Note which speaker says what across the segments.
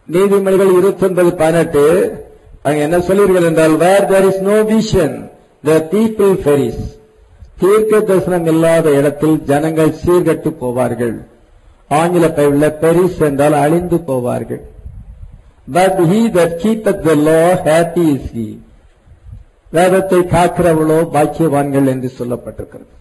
Speaker 1: நீதிமொழிகள் இருபத்தி ஒன்பது பதினெட்டு அங்க என்ன சொல்லுவீர்கள் என்றால் where there is no vision the people perish தீர்க்க தரிசனம் இல்லாத இடத்தில் ஜனங்கள் சீர்கட்டு போவார்கள் ஆங்கில பைபிள்ல பெரிஸ் என்றால் அழிந்து போவார்கள் but he that keepeth the law happy is he வேதத்தை காக்கிறவளோ பாக்கியவான்கள் என்று சொல்லப்பட்டிருக்கிறது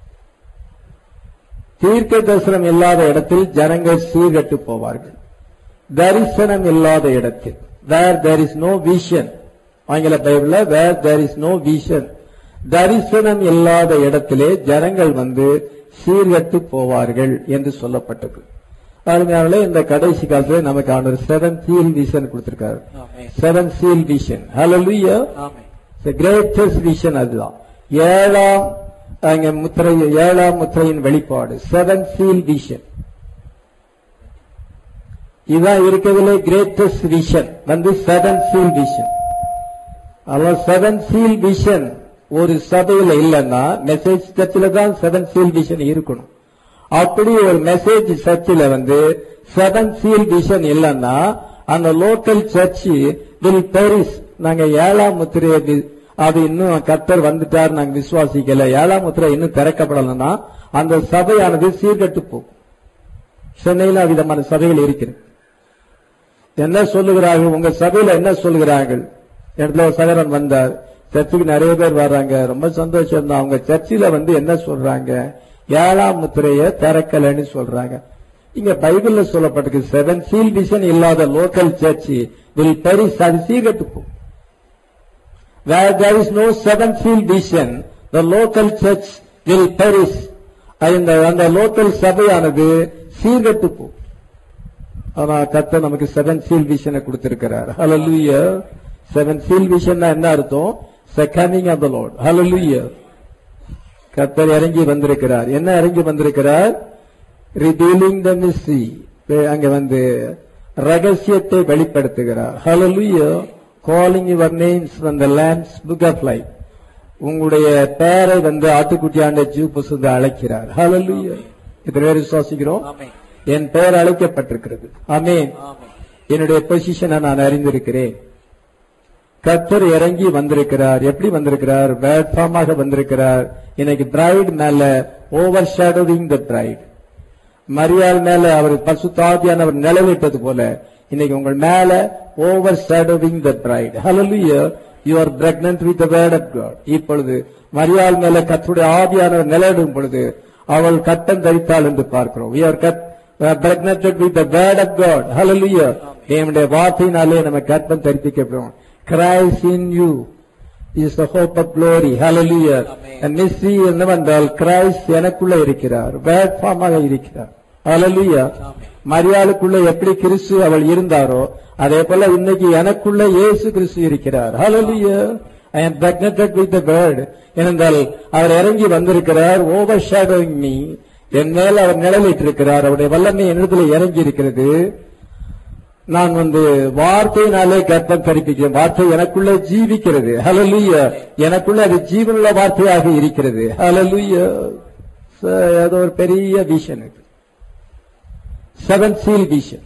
Speaker 1: தீர்க்க தரிசனம் இல்லாத இடத்தில் ஜனங்கள் சீர்கட்டு போவார்கள் தரிசனம் இல்லாத இடத்தில் where there is no vision ஆங்கில பைபிள்ல where there is no vision தரிசனம் இல்லாத இடத்திலே ஜனங்கள் வந்து சீர்கட்டு போவார்கள் என்று சொல்லப்பட்டது அருமையானே இந்த கடைசி காலத்தில் நமக்கு ஆண்டவர் செவன் சீல் விஷன் கொடுத்திருக்காரு
Speaker 2: ஆமென்.
Speaker 1: செவன் சீல் விஷன் ஹalleluya
Speaker 2: ஆமென்.
Speaker 1: கிரேட்டஸ்ட் விஷன் அதுதான் ஏழாம் அங்க முத்திரை ஏழாம் முத்திரையின் வெளிப்பாடு செவன் சீல் விஷன் இதுதான் இருக்கிறதுல கிரேட்டஸ்ட் விஷன் வந்து செவன் சீல் விஷன் அதான் செவன் சீல் விஷன் ஒரு சபையில இல்லைன்னா மெசேஜ் சர்ச்சில் தான் செவன் சீல் விஷன் இருக்கணும் அப்படி ஒரு மெசேஜ் சர்ச்சில் வந்து செவன் சீல் விஷன் இல்லைன்னா அந்த லோக்கல் சர்ச் வில் பெரிஸ் நாங்க ஏழாம் முத்திரையை வி- அது இன்னும் கர்த்தர் வந்துட்டார் நாங்க விசுவாசிக்கல ஏழாம் முத்திரை இன்னும் திறக்கப்படலைன்னா அந்த சபையானது சீர்கட்டு போகும் சென்னையில் அவ்விதமான சபைகள் இருக்கிறது என்ன சொல்லுகிறார்கள் உங்க சபையில என்ன சொல்லுகிறார்கள் இடத்துல ஒரு சகரன் வந்தார் சர்ச்சுக்கு நிறைய பேர் வர்றாங்க ரொம்ப சந்தோஷம் தான் அவங்க சர்ச்சில வந்து என்ன சொல்றாங்க ஏழாம் முத்திரைய திறக்கலைன்னு சொல்றாங்க இங்க பைபிள்ல சொல்லப்பட்டிருக்கு செவன் சீல் விஷன் இல்லாத லோக்கல் சர்ச் வில் பெரிஸ் அது சீர்கட்டு போகும் where there is no seven seal vision, the local church will perish. இந்த அந்த லோக்கல் சபையானது சீர்கட்டு போகும் ஆனா கத்த நமக்கு செவன் சீல் விஷனை கொடுத்திருக்கிறார் ஹalleluya செவன் சீல் விஷன் என்ன அர்த்தம் செகண்டிங் ஆஃப் த லார்ட் ஹalleluya கத்தர் இறங்கி வந்திருக்கிறார் என்ன இறங்கி வந்திருக்கிறார் ரிவீலிங் த மிஸ்ட்ரி அங்க வந்து ரகசியத்தை வெளிப்படுத்துகிறார் hallelujah calling your names from the lamb's book of life உங்களுடைய பெயரை வந்து ஆட்டுக்குட்டியாண்ட ஜீவ புசுந்து அழைக்கிறார் ஹalleluya இத்தனை பேர் விசுவாசிக்கிறோம்
Speaker 2: ஆமென்.
Speaker 1: என் பெயர் அழைக்கப்பட்டிருக்கிறது ஆமென்
Speaker 2: ஆமென்.
Speaker 1: என்னுடைய பொசிஷனை நான் அறிந்திருக்கிறேன் கர்த்தர் இறங்கி வந்திருக்கிறார் எப்படி வந்திருக்கிறார் வேட்பாமாக வந்திருக்கிறார் இன்னைக்கு பிரைட் மேல ஓவர் ஷேடோவிங் த பிரைட் மரியாள் மேல அவர் பசுத்தாதியானவர் நிலவிட்டது போல இன்னைக்கு உங்கள் மேல over shadowing the bride hallelujah you are pregnant with the word of God இப்பொழுது மரியாள் மேல கர்த்தருடைய ஆவியானவர் நிலவிடும் பொழுது அவள் கட்டம் தரித்தாள் என்று பார்க்கிறோம் we are cut pregnant with the word of God hallelujah தேவனுடைய வார்த்தையினாலே நம்ம கற்பம் தரிப்பிக்கப்படும் Christ in you is the hope of glory hallelujah
Speaker 2: Amen.
Speaker 1: Mystery என்னவென்றால் கிரைஸ்ட் எனக்குள்ள இருக்கிறார் வேட்பாமாக இருக்கிறார் ஹalleluya
Speaker 2: Amen.
Speaker 1: மரியாளுக்குள்ள எப்படி கிறிஸ்து அவள் இருந்தாரோ அதே போல இன்னைக்கு எனக்குள்ள இயேசு கிறிஸ்து இருக்கிறார் ஹalleluya ஐ am pregnant with the word ஏனென்றால் அவர் இறங்கி வந்திருக்கிறார் ஓவர் ஷேடோயிங் மீ என் மேல் அவர் நிழலிட்டிருக்கிறார் அவருடைய வல்லமை என்னிடத்தில் இறங்கி இருக்கிறது நான் வந்து வார்த்தையினாலே கர்ப்பம் கற்பிக்கிறேன் வார்த்தை எனக்குள்ளே ஜீவிக்கிறது ஹalleluya எனக்குள்ள அது ஜீவனுள்ள வார்த்தையாக இருக்கிறது ஹalleluya ச- அது ஒரு பெரிய விஷன் இது செவன் சீல் விஷன்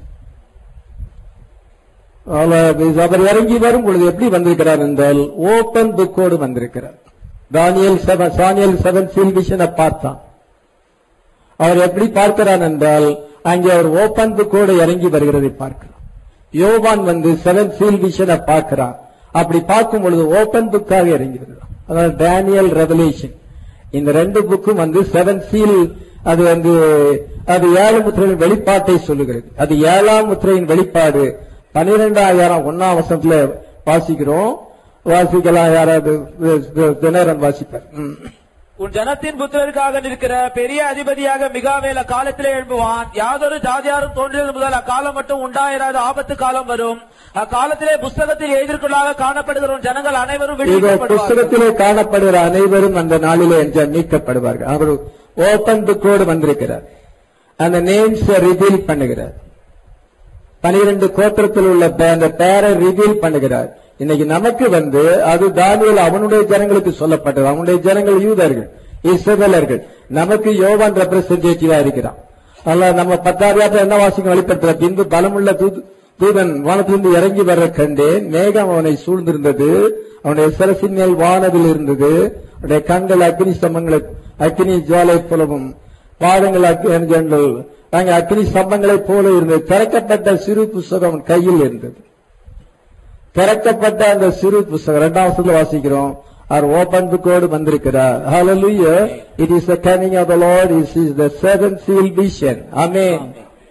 Speaker 1: அவர் இறங்கி வரும் பொழுது எப்படி வந்திருக்கிறார் என்றால் ஓபன் புக்கோடு வந்திருக்கிறார் தானியல் செவன் சானியல் செவன் சீல் விஷனை பார்த்தான் அவர் எப்படி பார்க்கிறான் என்றால் அங்கே அவர் ஓபன் புக்கோடு இறங்கி வருகிறதை பார்க்கிறான் யோவான் வந்து செவன் சீல் விஷனை பார்க்கிறான் அப்படி பார்க்கும் பொழுது ஓபன் புக்காக இறங்கி வருகிறான் அதாவது டேனியல் ரெவலேஷன் இந்த ரெண்டு புக்கும் வந்து செவன் சீல் அது வந்து அது ஏழு முத்திரையின் வெளிப்பாட்டை சொல்லுகிறது அது ஏழாம் முத்திரையின் வெளிப்பாடு பனிரெண்டாயிரம் ஒன்னாம் வருஷத்துல வாசிக்கிறோம் வாசிக்கலாம் யாராவது தினரன் வாசிப்பார் ம்.
Speaker 2: உன் ஜனத்தின் புத்திரருக்காக நிற்கிற பெரிய அதிபதியாக மிகாவேல காலத்திலே எழும்புவான் யாதொரு ஜாதியாரும் தோன்றியது முதல் அக்காலம் மட்டும் உண்டாயிராத ஆபத்து காலம் வரும் அக்காலத்திலே புஸ்தகத்தில் எதிர்கொள்ளாக காணப்படுகிற உன் ஜனங்கள் அனைவரும்
Speaker 1: இதோ
Speaker 2: விடுவிக்கப்படுவார்கள்
Speaker 1: புஸ்தகத்திலே காணப்படுகிற அனைவரும் அந்த நாளிலே என்று நீக்கப்படுவார்கள் அவர் ஓபன் புக்கோடு வந்திருக்கிறார் அந்த நேம்ஸ் ரிவீல் பண்ணுகிறார் பனிரெண்டு கோத்திரத்தில் உள்ள பே- அந்த பேரை ரிவீல் பண்ணுகிறார் இன்னைக்கு நமக்கு வந்து அது தானியல் அவனுடைய ஜனங்களுக்கு சொல்லப்பட்டது அவனுடைய ஜனங்கள் யூதர்கள் இஸ்ரவேலர்கள் நமக்கு யோவான் ரெப்ரசன்டேட்டிவா இருக்கிறான் அல்ல நம்ம பத்தாயிரத்தை என்ன வாசிக்கும் வெளிப்படுத்துற பின்பு பலமுள்ள தூது தூதன் வானத்திலிருந்து இறங்கி வர கண்டேன் மேகம் அவனை சூழ்ந்திருந்தது அவனுடைய சிரசின் மேல் வானவில் இருந்தது அவனுடைய கண்கள் அக்னி ஸ்தம்பங்களை அக்னி ஜுவாலை போலவும் பாதங்கள் அக்னி அங்கே அக்னி ஸ்தம்பங்களைப் போல இருந்தது திறக்கப்பட்ட சிறு புஸ்தகம் அவன் கையில் இருந்தது திறக்கப்பட்ட அந்த சிறு புஸ்தகம் இரண்டாம் வருஷத்துல வாசிக்கிறோம் அவர் ஓபன் புக்கோடு வந்திருக்கிறார் Hallelujah. It is the coming of the Lord. It is the seventh seal vision. Amen.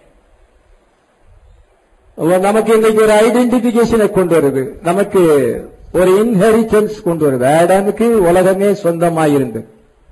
Speaker 1: நமக்கு இன்னைக்கு ஒரு ஐடென்டிபிகேஷனை கொண்டு வருது நமக்கு ஒரு இன்ஹெரிட்டன்ஸ் கொண்டு வருது ஆடாமுக்கு உலகமே சொந்தமாயிருந்தது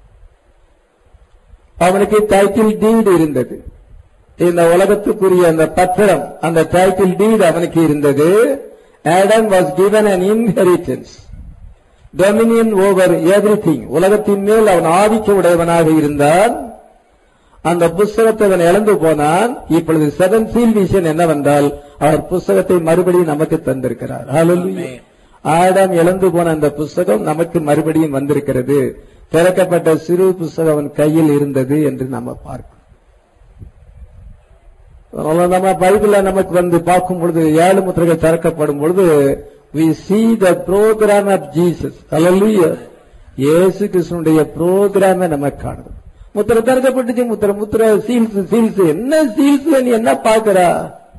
Speaker 1: அவனுக்கு டைட்டில் டீடு இருந்தது இந்த உலகத்துக்குரிய அந்த பத்திரம் அந்த டைட்டில் டீடு அவனுக்கு இருந்தது Adam was given an inheritance dominion over everything உலகத்தின் மேல் அவன் ஆதிக்க உடையவனாக இருந்தான் அந்த புஸ்தகத்தை அவன் இழந்து போனான் இப்பொழுது செவன் சீல் விஷன் என்னவென்றால் அவர் புஸ்தகத்தை மறுபடியும் நமக்கு தந்திருக்கிறார் Hallelujah. ஆடம் இழந்து போன அந்த புஸ்தகம் நமக்கு மறுபடியும் வந்திருக்கிறது திறக்கப்பட்ட சிறு புஸ்தகம் அவன் கையில் இருந்தது என்று நம்ம பார்க்கிறோம் அதனால நம்ம பைபிள்ல நமக்கு வந்து பார்க்கும் பொழுது ஏழு முத்திரைகள் திறக்கப்படும் பொழுது we see the program of Jesus hallelujah இயேசு கிருஷ்ணனுடைய ப்ரோக்ராம நம்ம காணுது முத்திரை திறக்கப்பட்டுச்சு முத்திரை முத்திரை சீல்ஸ் சீல்ஸ் என்ன சீல்ஸ் நீ என்ன பாக்குறா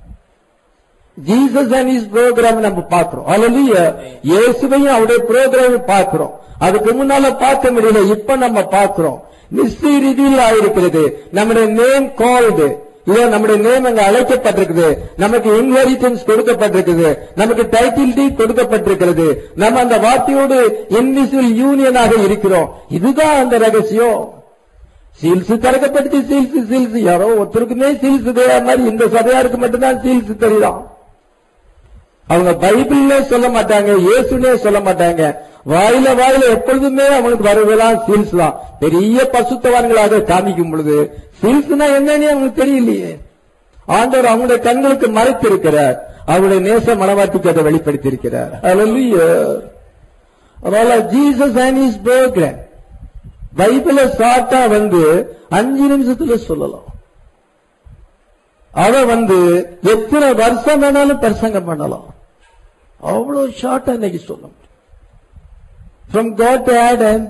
Speaker 1: ஜீசஸ் அண்ட் இஸ் ப்ரோக்ராம் நம்ம பார்க்கிறோம் hallelujah இயேசுவையும் அவருடைய ப்ரோக்ராம் பார்க்கிறோம் அதுக்கு முன்னால பார்க்க முடியல இப்ப நம்ம பார்க்கிறோம் நிச்சய ரீதியில் ஆயிருக்கிறது நம்முடைய நேம் கால்டு இல்ல நம்முடைய நேம் அங்க அழைக்கப்பட்டிருக்குது நமக்கு இன்ஹெரிட்டன்ஸ் கொடுக்கப்பட்டிருக்குது நமக்கு டைட்டில் டீ கொடுக்கப்பட்டிருக்கிறது நம்ம அந்த வார்த்தையோடு இன்விசிபிள் யூனியனாக இருக்கிறோம் இதுதான் அந்த ரகசியம் சீல்ஸ் திறக்கப்பட்டுச்சு சீல்ஸ் சீல்ஸ் யாரோ ஒருத்தருக்குமே சீல்ஸ் தெரியாத மாதிரி இந்த சபையாருக்கு மட்டும்தான் சீல்ஸ் தெரியும் அவங்க பைபிள்ல சொல்ல மாட்டாங்க இயேசுனே சொல்ல மாட்டாங்க வாயில வாயில எப்பொழுதுமே அவங்களுக்கு வருவதெல்லாம் சீல்ஸ் தான் பெரிய பசுத்தவான்களாக காமிக்கும் பொழுது சீல்ஸ்னா என்னன்னு அவங்களுக்கு தெரியலையே ஆண்டவர் அவங்களுடைய கண்களுக்கு மறைத்திருக்கிறார் அவருடைய நேச மனவாட்டிக்கு அதை வெளிப்படுத்தியிருக்கிறார் Hallelujah. அதனால ஜீசஸ் அண்ட் இஸ் ப்ரோக்ராம் பைபிள ஷார்ட்டா வந்து அஞ்சு நிமிஷத்துல சொல்லலாம் அவ வந்து எத்தனை வருஷம் வேணாலும் பிரசங்கம் பண்ணலாம் அவ்வளவு ஷார்ட்டா இன்னைக்கு சொல்ல முடியும் ஃப்ரம் காட் டு ஆடம்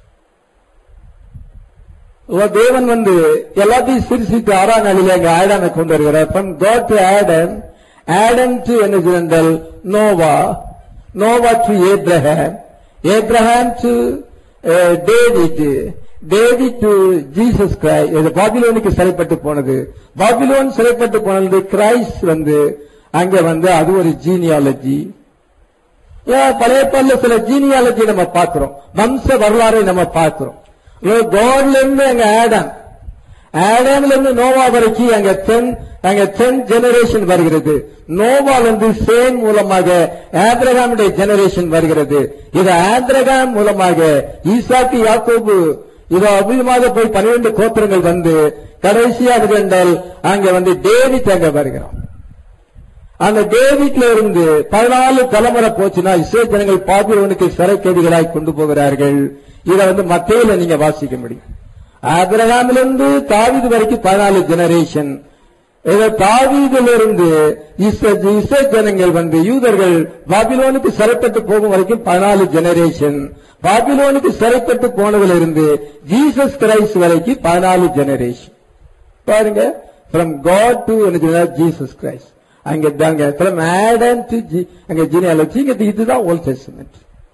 Speaker 1: தேவன் வந்து எல்லாத்தையும் சிரிசிட்டு ஆறாம் நாளில எங்க ஆடாமை கொண்டு வருகிறார் from God to Adam Adam to என்ன சொன்னால் Noah Noah to Abraham Abraham to David David to Jesus Christ இது பாபிலோனுக்கு சிறைப்பட்டு போனது பாபிலோன் சிறைப்பட்டு போனது கிரைஸ்ட் வந்து அங்க வந்து அது ஒரு ஜீனியாலஜி பழைய பாடல சில ஜீனியாலஜி நம்ம பார்க்கிறோம் வம்ச வரலாறை நம்ம பார்க்கிறோம் காட்ல இருந்து அங்க ஆடம் ஆடம்ல இருந்து நோவா வரைக்கும் அங்க டென் அங்க டென் ஜெனரேஷன் வருகிறது நோவால இருந்து சேம் மூலமாக ஆப்ரகாமுடைய ஜெனரேஷன் வருகிறது இது ஆப்ரகாம் மூலமாக ஈசாக்கு யாக்கோபு இது அபிதமாக போய் பன்னிரண்டு கோத்திரங்கள் வந்து கடைசியாக என்றால் அங்க வந்து டேவிட் அங்க வருகிறோம் அந்த டேவிட்ல இருந்து பதினாலு தலைமுறை போச்சுன்னா இஸ்ரே ஜனங்கள் பாபிலோனுக்கு சிறைக்கேதிகளாய் கொண்டு போகிறார்கள் இதை வந்து மத்தியில நீங்க வாசிக்க முடியும் ஆபிரகாமிலிருந்து தாவிது வரைக்கும் பதினாலு ஜெனரேஷன் தாவீதிலிருந்து இஸ்ரே ஜனங்கள் வந்து யூதர்கள் பாபிலோனுக்கு சிறைப்பட்டு போகும் வரைக்கும் பதினாலு ஜெனரேஷன் பாபிலோனுக்கு சிறைப்பட்டு போனதுல இருந்து ஜீசஸ் கிரைஸ்ட் வரைக்கும் பதினாலு ஜெனரேஷன் பாருங்க from God to Jesus Christ அங்க தாங்க ஃப்ரம் ஆடம் டு அங்க ஜீனியாலஜி இதுதான் ஓல்ட் டெஸ்டமெண்ட்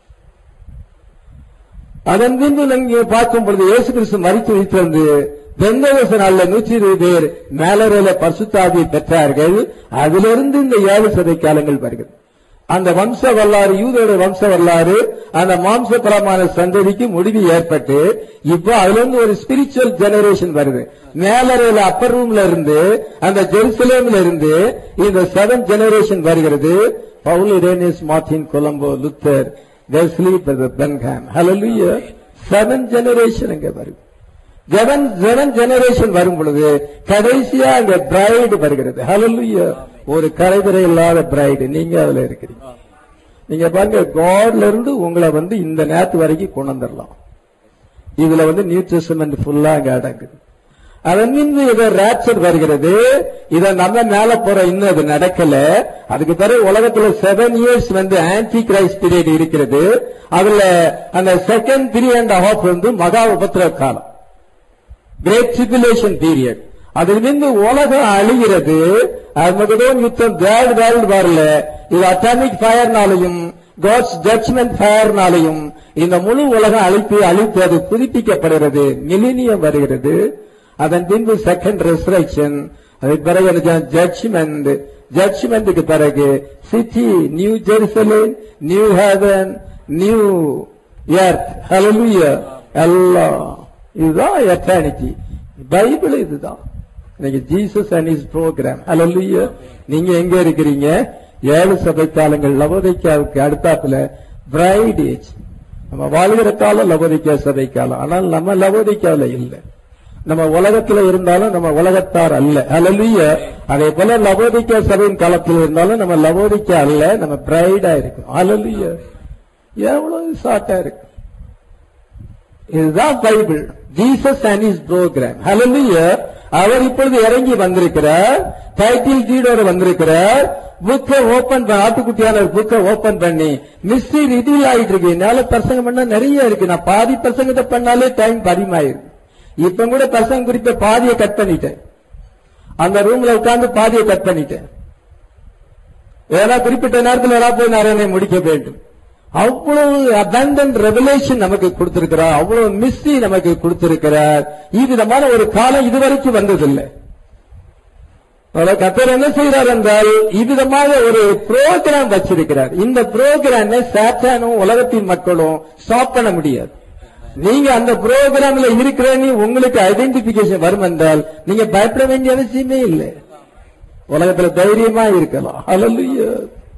Speaker 1: அதன் பின்பு நீங்க பார்க்கும் பொழுது இயேசு கிறிஸ்து மறித்து வைத்திருந்து பெந்தகோச நாள்ல நூற்றி இருபது பேர் மேலரையில பரிசுத்தாவியை பெற்றார்கள் அதிலிருந்து இந்த ஏழு சதை காலங்கள் வருகிறது அந்த வம்ச வரலாறு யூதோட வம்ச வரலாறு அந்த மாம்சபரமான சந்ததிக்கு முடிவு ஏற்பட்டு இப்போ அதுல இருந்து ஒரு ஸ்பிரிச்சுவல் ஜெனரேஷன் வருது மேலறையில அப்பர் ரூம்ல இருந்து அந்த ஜெருசலேம்ல இருந்து இந்த செவன் ஜெனரேஷன் வருகிறது Paul Irenaeus Martin Columba Luther Wesley Branham hallelujah seven generation அங்க வருது ஜெவன் செவன் ஜெனரேஷன் வரும் பொழுது கடைசியா அங்க பிரைடு வருகிறது ஹalleluya ஒரு கரைதுரை இல்லாத பிரைடு நீங்க அதுல இருக்கிறீங்க நீங்க பாருங்க காட்ல இருந்து உங்களை வந்து இந்த நேரத்து வரைக்கும் கொண்டு வந்துடலாம் இதுல வந்து நியூ டெஸ்டமெண்ட் ஃபுல்லா அங்க அடங்குது அதன் மீது இதை ரேப்சர் வருகிறது இத நம்ம மேல போற இன்னும் அது நடக்கல அதுக்கு பிறகு உலகத்துல செவன் இயர்ஸ் வந்து ஆன்டி கிரைஸ்ட் பீரியட் இருக்கிறது அதுல அந்த செகண்ட் த்ரீ அண்ட் ஹாஃப் வந்து மகா உபத்திர காலம் கிரேட் ட்ரிபுலேஷன் பீரியட் அதிலிருந்து உலகம் அழிகிறது அர்மகதோன் யுத்தம் தேர்ட் வேர்ல்ட் வார்ல இது அட்டாமிக் ஃபயர்னாலையும் காட்ஸ் ஜட்ஜ்மெண்ட் ஃபயர்னாலையும் இந்த முழு உலகம் அழித்து அழித்து அது புதுப்பிக்கப்படுகிறது மிலினியம் வருகிறது அதன் பின்பு செகண்ட் ரெசரக்ஷன் அதுக்கு பிறகு ஜட்ஜ்மெண்ட் ஜட்ஜ்மெண்ட்டுக்கு பிறகு city new Jerusalem new heaven new earth hallelujah எல்லாம் இதுதான் எட்டர்னிட்டி பைபிள் இதுதான் இன்னைக்கு Jesus and is program hallelujah நீங்க எங்க இருக்கிறீங்க ஏழு சபை காலங்கள் லவோதைக்காவுக்கு அடுத்தாப்புல பிரைட் ஏஜ் நம்ம வாழ்கிற காலம் லவோதைக்கா சபை காலம் ஆனால் நம்ம லவோதைக்காவில் இல்லை நம்ம உலகத்துல இருந்தாலும் நம்ம உலகத்தார் அல்ல ஹalleluya அதே போல லவோதிக்கா சபையின் காலத்தில் இருந்தாலும் நம்ம லவோதிக்கா அல்ல நம்ம பிரைடா இருக்கும் ஹalleluya எவ்வளவு ஷார்ட்டா இருக்கு இதுதான் Bible Jesus and is program hallelujah அவர் இப்பொழுது இறங்கி வந்திருக்கிறார் டைட்டில் டீடோட வந்திருக்கிறார் புக்கை ஓபன் ஆட்டுக்குட்டியான புக்கை ஓபன் பண்ணி மிஸ்ஸி ரிவீல் ஆயிட்டு இருக்கு என்னால பிரசங்கம் பண்ணா நிறைய இருக்கு நான் பாதி பிரசங்கத்தை பண்ணாலே டைம் அதிகமாயிருக்கு இப்ப கூட பிரசங்க குறிப்ப பாதியை கட் பண்ணிட்டேன் அந்த ரூம்ல உட்கார்ந்து பாதியை கட் பண்ணிட்டேன் ஏன்னா குறிப்பிட்ட நேரத்தில் ஏதாவது போய் நிறைய முடிக்க வேண்டும் அவ்வளவு அபண்டன்ட் ரெவலேஷன் நமக்கு கொடுத்திருக்கிறார் அவ்வளவு மிஸ்ஸி நமக்கு கொடுத்திருக்கிறார் இவ்விதமான ஒரு காலம் இதுவரைக்கும் வந்ததில்லை கத்தர் என்ன செய்கிறார் என்றால் இவ்விதமாக ஒரு புரோகிராம் வச்சிருக்கிறார் இந்த புரோகிராமை சாத்தானும் உலகத்தின் மக்களும் ஸ்டாப் பண்ண முடியாது நீங்க அந்த புரோகிராம்ல இருக்கிறேன்னு உங்களுக்கு ஐடென்டிபிகேஷன் வரும் என்றால் நீங்க பயப்பட வேண்டிய அவசியமே இல்லை உலகத்துல தைரியமா இருக்கலாம் hallelujah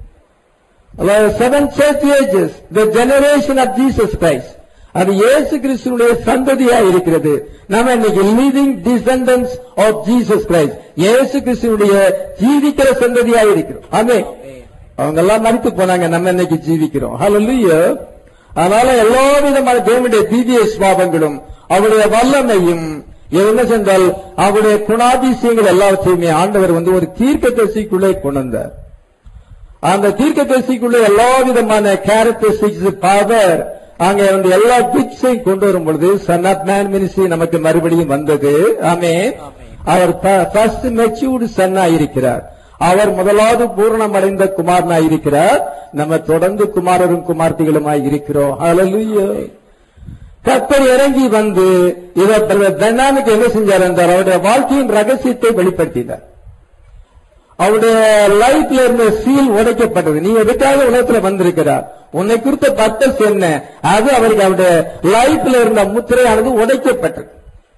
Speaker 1: seven church ages the generation of Jesus Christ அது இயேசு கிறிஸ்துடைய சந்ததியா இருக்கிறது நாம இன்னைக்கு living descendants of Jesus Christ இயேசு கிறிஸ்துடைய ஜீவிக்கிற சந்ததியா இருக்கிறோம் ஆமே அவங்க எல்லாம் மறித்து போனாங்க நம்ம இன்னைக்கு ஜீவிக்கிறோம் ஹalleluya அதனால எல்லா விதமான தேவனுடைய தீவிய சுவாபங்களும் அவருடைய வல்லமையும் என்ன சென்றால் அவருடைய குணாதிசயங்கள் எல்லாவற்றையுமே ஆண்டவர் வந்து ஒரு தீர்க்க தரிசிக்குள்ளே கொண்டு வந்தார் அந்த தீர்க்க தரிசிக்குள்ளே எல்லா விதமான கேரக்டரிஸ்டிக்ஸ் பவர் அங்க வந்து எல்லா கிட்ஸையும் கொண்டு வரும் பொழுது சன் ஆஃப் மேன் மினிஸ்ட்ரி நமக்கு மறுபடியும் வந்தது ஆமே அவர் ஃபர்ஸ்ட் மெச்சூர்டு சன்னா இருக்கிறார் அவர் முதலாவது பூரணமடைந்த குமாரனாய் இருக்கிறார் நம்ம தொடர்ந்து குமாரரும் குமார்த்திகளுமாய் இருக்கிறோம் ஹalleluya கர்த்தர் இறங்கி வந்து இவர் தண்டானுக்கு என்ன செஞ்சார் என்றார் அவருடைய வாழ்க்கையின் ரகசியத்தை வெளிப்படுத்தினார் அவருடைய லைஃப்ல இருந்த சீல் உடைக்கப்பட்டது நீ எதுக்காக உலகத்துல வந்திருக்கிறார் உன்னை குறித்த பர்பஸ் என்ன அது அவருக்கு அவருடைய லைஃப்ல இருந்த முத்திரையானது உடைக்கப்பட்டது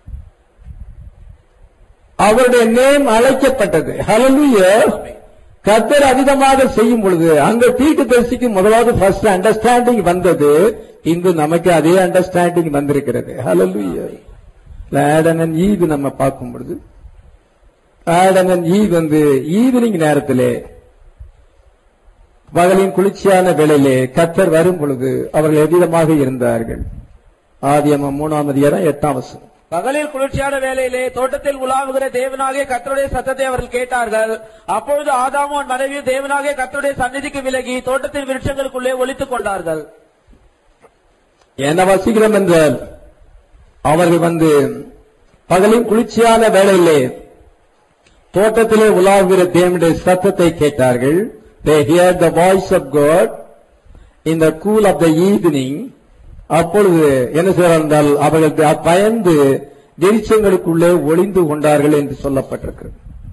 Speaker 1: அவருடைய நேம் அழைக்கப்பட்டது ஹalleluya கர்த்தர் அதிகமாக செய்யும் பொழுது அந்த தீர்க்க தரிசிக்கு முதலாவது ஃபர்ஸ்ட் அண்டர்ஸ்டாண்டிங் வந்தது இன்று நமக்கு அதே அண்டர்ஸ்டாண்டிங் வந்திருக்கிறது ஹalleluya ஆடம் அண்ட் ஈவ் நம்ம பார்க்கும் பொழுது ஆடம் அண்ட் ஈவ் வந்து ஈவினிங் நேரத்திலே பகலின் குளிர்ச்சியான வேளையிலே கத்தர் வரும் பொழுது அவர்கள் எவ்விதமாக இருந்தார்கள் ஆதியம மூணாம் அதிகாரம் எட்டாம் வசனம்
Speaker 2: பகலில் குளிர்ச்சியான வேளையிலே தோட்டத்தில் உலாவுகிற தேவனாகிய கர்த்தருடைய சத்தத்தை அவர்கள் கேட்டார்கள் அப்பொழுது ஆதாமும் மனைவியும் தேவனாகிய கர்த்தருடைய சந்நிதிக்கு விலகி தோட்டத்தின் விருட்சங்களுக்குள்ளே ஒளித்துக் கொண்டார்கள்
Speaker 1: என்ன வசிக்கிறோம் என்றால் அவர்கள் வந்து பகலின் குளிர்ச்சியான வேளையிலே தோட்டத்திலே உலாவுகிற தேவனுடைய சத்தத்தை கேட்டார்கள் they heard the voice of God in the cool of the evening அப்பொழுது என்ன செய்வார் என்றால் அவர்கள் பயந்து வெளிச்சங்களுக்குள்ளே ஒளிந்து கொண்டார்கள் என்று சொல்லப்பட்டிருக்கிறது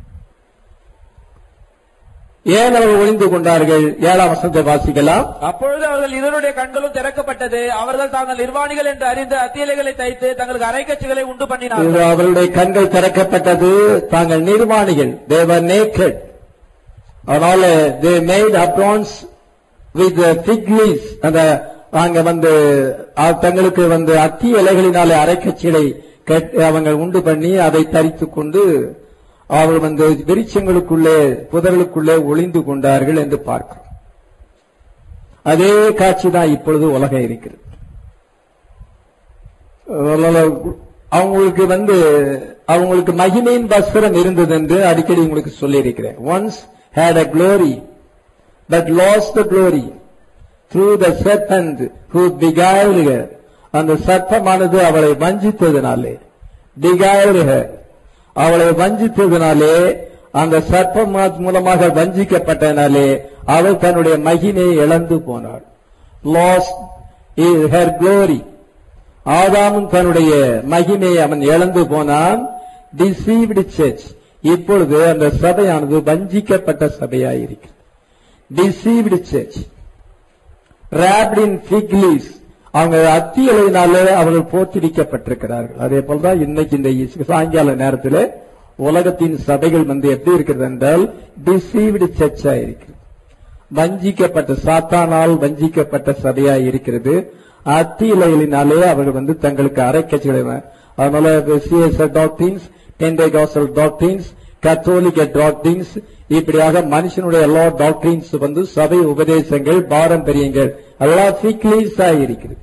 Speaker 1: ஏன் அவர்கள் ஒளிந்து கொண்டார்கள் ஏழாம் வசனத்தை வாசிக்கலாம்
Speaker 2: அப்பொழுது அவர்கள் இருவருடைய கண்களும் திறக்கப்பட்டது அவர்கள் தாங்கள் நிர்வாணிகள் என்று அறிந்து அத்தியலைகளை தைத்து தங்களுக்கு அரைக்கட்சிகளை உண்டு பண்ணினார்கள்
Speaker 1: இது அவர்களுடைய கண்கள் திறக்கப்பட்டது தாங்கள் நிர்வாணிகள் தேவர் நேக்கட் அதனால they made aprons with fig leaves அந்த அங்க வந்து அ- தங்களுக்கு வந்து அத்தி இலைகளினாலே அரைக்கச்சிலை கட்- அவங்க உண்டு பண்ணி அதை தரித்துக் கொண்டு அவர்கள் வந்து விருட்சங்களுக்குள்ளே புதர்களுக்குள்ளே ஒளிந்து கொண்டார்கள் என்று பார்க்கிறோம் அதே காட்சி தான் இப்பொழுது உலகம் இருக்கிறது அதனால அவங்களுக்கு வந்து அவங்களுக்கு மகிமையின் வஸ்திரம் இருந்தது என்று அடிக்கடி உங்களுக்கு சொல்லியிருக்கிறேன் once had a glory but lost the glory through the serpent who beguiled her அந்த சர்ப்பமானது அவளை வஞ்சித்ததினாலே beguiled her அவளை வஞ்சித்ததினாலே அந்த சர்ப்பம் மூலமாக வஞ்சிக்கப்பட்டதினாலே அவள் தன்னுடைய மகிமையை இழந்து போனாள் lost her glory ஆதாமும் தன்னுடைய மகிமையை அவன் இழந்து போனான் deceived church இப்பொழுது அந்த சபையானது வஞ்சிக்கப்பட்ட சபையாயிருக்கு deceived church wrapped in fig leaves அவங்க அத்தி இலையினாலே அவர்கள் போற்றிடிக்கப்பட்டிருக்கிறார்கள் அதே போலதான் இன்னைக்கு இந்த சாயங்கால நேரத்தில் உலகத்தின் சபைகள் வந்து எப்படி இருக்கிறது என்றால் டிசீவ்டு சர்ச்சா இருக்கு வஞ்சிக்கப்பட்ட சாத்தானால் வஞ்சிக்கப்பட்ட சபையா இருக்கிறது அத்தி இலைகளினாலே அவர்கள் வந்து தங்களுக்கு அரைக்கட்சிகளை அதனால சிஎஸ்ஆர் டாக்டின்ஸ் டென்டேகாசல் டாக்டின்ஸ் கத்தோலிக்க டாக்டின்ஸ் இப்படியாக மனுஷனுடைய எல்லா டாக்டின்ஸ் வந்து சபை உபதேசங்கள் பாரம்பரியங்கள் எல்லாம் ஃபிக்லீஸா இருக்கிறது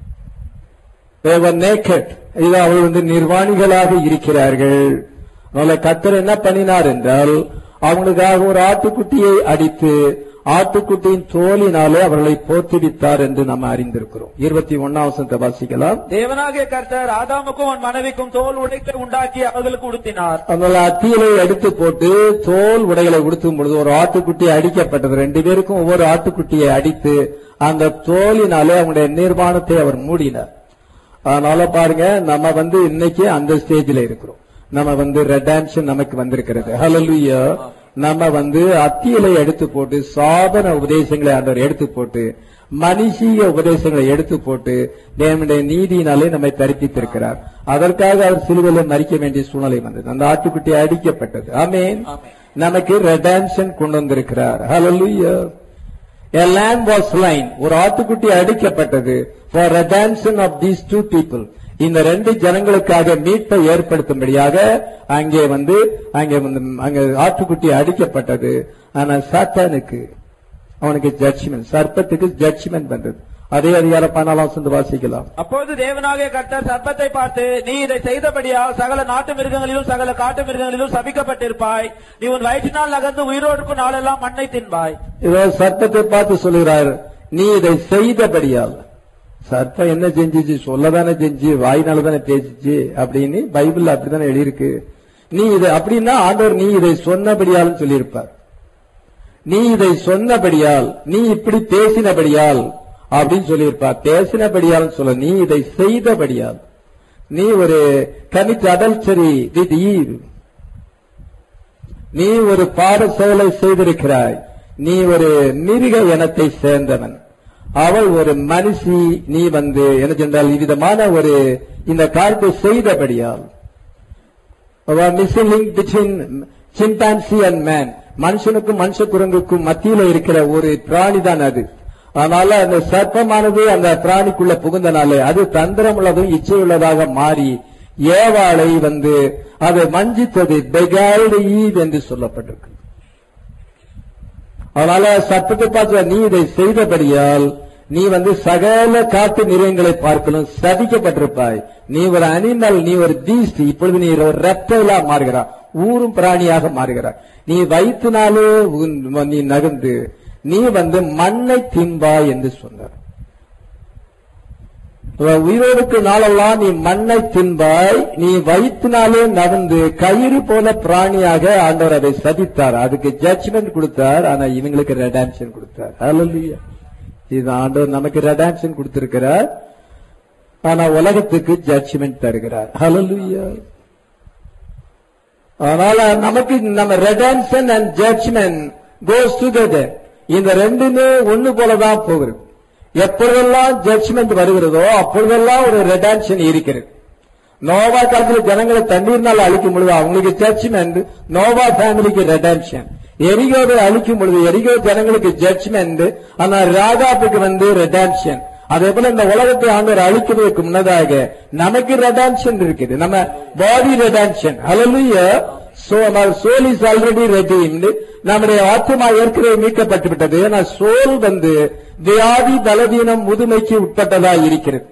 Speaker 1: நேக்கட் இது அவர்கள் வந்து நிர்வாணிகளாக இருக்கிறார்கள் அதனால கத்தர் என்ன பண்ணினார் என்றால் அவங்களுக்காக ஒரு ஆட்டுக்குட்டியை அடித்து ஆட்டுக்குட்டியின் தோலினாலே அவர்களை போற்றுவித்தார் என்று நம்ம அறிந்திருக்கிறோம் இருபத்தி ஒன்னாம் வசனத்தை வாசிக்கலாம்
Speaker 2: தேவனாகிய கர்த்தர் ஆதாமுக்கும் அவன் மனைவிக்கும் தோல் உடைத்தை உண்டாக்கி அவர்களுக்கு உடுத்தினார்
Speaker 1: அதனால அத்தியிலை எடுத்து போட்டு தோல் உடைகளை உடுத்தும் பொழுது ஒரு ஆட்டுக்குட்டி அடிக்கப்பட்டது ரெண்டு பேருக்கும் ஒவ்வொரு ஆட்டுக்குட்டியை அடித்து அந்த தோலினாலே அவங்களுடைய நிர்வாணத்தை அவர் மூடினார் அதனால பாருங்க நம்ம வந்து இன்னைக்கு அந்த ஸ்டேஜில் இருக்கிறோம் நம்ம வந்து ரெடான்ஷன் நமக்கு வந்திருக்கிறது ஹalleluya நம்ம வந்து அத்தியலை எடுத்து போட்டு சாதன உபதேசங்களை ஆண்டவர் எடுத்து போட்டு மனுஷீக உபதேசங்களை எடுத்து போட்டு தேவனுடைய நீதியினாலே நம்மை தரிப்பித்திருக்கிறார் அதற்காக அவர் சிலுவையில் மறிக்க வேண்டிய சூழ்நிலை வந்தது அந்த ஆட்டுக்குட்டி அடிக்கப்பட்டது ஆமேன் நமக்கு ரெடான்ஷன் கொண்டு வந்திருக்கிறார் ஹalleluya A lamb was slain. ஒரு ஆட்டுக்குட்டி அடிக்கப்பட்டது for redemption of these two people. இந்த ரெண்டு ஜனங்களுக்காக மீட்பை ஏற்படுத்தும்படியாக அங்கே வந்து அங்கே வந்து அங்க ஆட்டுக்குட்டி அடிக்கப்பட்டது ஆனா சாத்தானுக்கு அவனுக்கு ஜட்ஜ்மெண்ட் சர்ப்பத்துக்கு ஜட்ஜ்மெண்ட் வந்தது அதே அதிகாரம் பதினாலாம் வந்து வாசிக்கலாம்
Speaker 2: அப்பொழுது தேவனாகிய கர்த்தர் சர்ப்பத்தை பார்த்து நீ இதை செய்தபடியால் சகல நாட்டு மிருகங்களிலும் சகல காட்டு மிருகங்களிலும் சபிக்கப்பட்டிருப்பாய் நீ உன் வயிற்றினால் நகர்ந்து உயிரோடுக்கும் நாளெல்லாம் மண்ணை தின்பாய்
Speaker 1: இதோ சர்ப்பத்தை பார்த்து சொல்கிறார் நீ இதை செய்தபடியால் சர்ப்பம் என்ன செஞ்சிச்சு சொல்லதானே செஞ்சு வாயினால தானே பேசிச்சு அப்படின்னு பைபிள்ல அப்படித்தானே எழுதியிருக்கு நீ இதை அப்படின்னா ஆண்டவர் நீ இதை சொன்னபடியால் சொல்லியிருப்பார் நீ இதை சொன்னபடியால் நீ இப்படி பேசினபடியால் அப்படின்னு சொல்லியிருப்பார் பேசினபடியால் சொல்ல நீ இதை செய்தபடியால் நீ ஒரு கமிட் அடல்சரி வித் ஈவ் நீ ஒரு பாட செயலை செய்திருக்கிறாய் நீ ஒரு மிருக இனத்தை சேர்ந்தவன் அவள் ஒரு மனுஷி நீ வந்து என்ன சொன்னால் இவ்விதமான ஒரு இந்த காரியத்தை செய்தபடியால் missing link between chimpanzee and man மனுஷனுக்கும் மனுஷ குரங்குக்கும் மத்தியில இருக்கிற ஒரு பிராணி தான் அது அதனால அந்த சர்ப்பமானது அந்த பிராணிக்குள்ள புகுந்தனாலே அது தந்திரம் உள்ளதும் இச்சை உள்ளதாக மாறி ஏவாளை வந்து அதை மஞ்சித்தது பெகால்டு ஈவ் என்று சொல்லப்பட்டிருக்கு அதனால சட்டத்தை பார்த்து நீ இதை செய்தபடியால் நீ வந்து சகல காட்டு மிருகங்களை பார்க்கணும் சதிக்கப்பட்டிருப்பாய் நீ ஒரு அனிமல் நீ ஒரு பீஸ்ட் இப்பொழுது நீ ஒரு ரெப்டைலா மாறுகிறாய் ஊரும் பிராணியாக மாறுகிறாய் நீ வயிற்றுனாலே உன்- நீ நகர்ந்து நீ வந்து மண்ணை தின்பாய் என்று சொன்னார் உயிரோடுக்கு நாளெல்லாம் நீ மண்ணை தின்பாய் நீ வயிற்றினாலே நகர்ந்து கயிறு போல பிராணியாக ஆண்டவர் அதை சதித்தார் அதுக்கு ஜட்ஜ்மெண்ட் கொடுத்தார் ஆனா இவங்களுக்கு ரெடான்ஷன் கொடுத்தார் ஹalleluya இது ஆண்டவர் நமக்கு ரெடான்ஷன் கொடுத்திருக்கிறார் ஆனா உலகத்துக்கு ஜட்ஜ்மெண்ட் தருகிறார் ஹalleluya அதனால நமக்கு நம்ம redemption and judgment goes together இந்த ரெண்டுமே ஒண்ணு போலதான் போகிறது எப்பொழுதெல்லாம் ஜட்ஜ்மெண்ட் வருகிறதோ அப்பொழுதெல்லாம் ஒரு ரெடான்ஷன் இருக்கிறது நோவா காலத்துல ஜனங்களை தண்ணீர்னால அழிக்கும் பொழுது அவங்களுக்கு ஜட்ஜ்மெண்ட் நோவா ஃபேமிலிக்கு ரெடான்ஷன் எரிகோவை அழிக்கும் பொழுது எரிகோ ஜனங்களுக்கு ஜட்ஜ்மெண்ட் ஆனா ராகாப்புக்கு வந்து ரெடான்ஷன் அதே போல இந்த உலகத்தை ஆண்டவர் அழிக்கிறதுக்கு முன்னதாக நமக்கு ரெடான்ஷன் இருக்குது நம்ம body redemption hallelujah so our soul is already redeemed நம்முடைய ஆத்மா ஏற்கனவே மீட்கப்பட்டு விட்டது ஆனா சோல் வந்து வியாதி பலவீனம் முதுமைக்கு உட்பட்டதா இருக்கிறது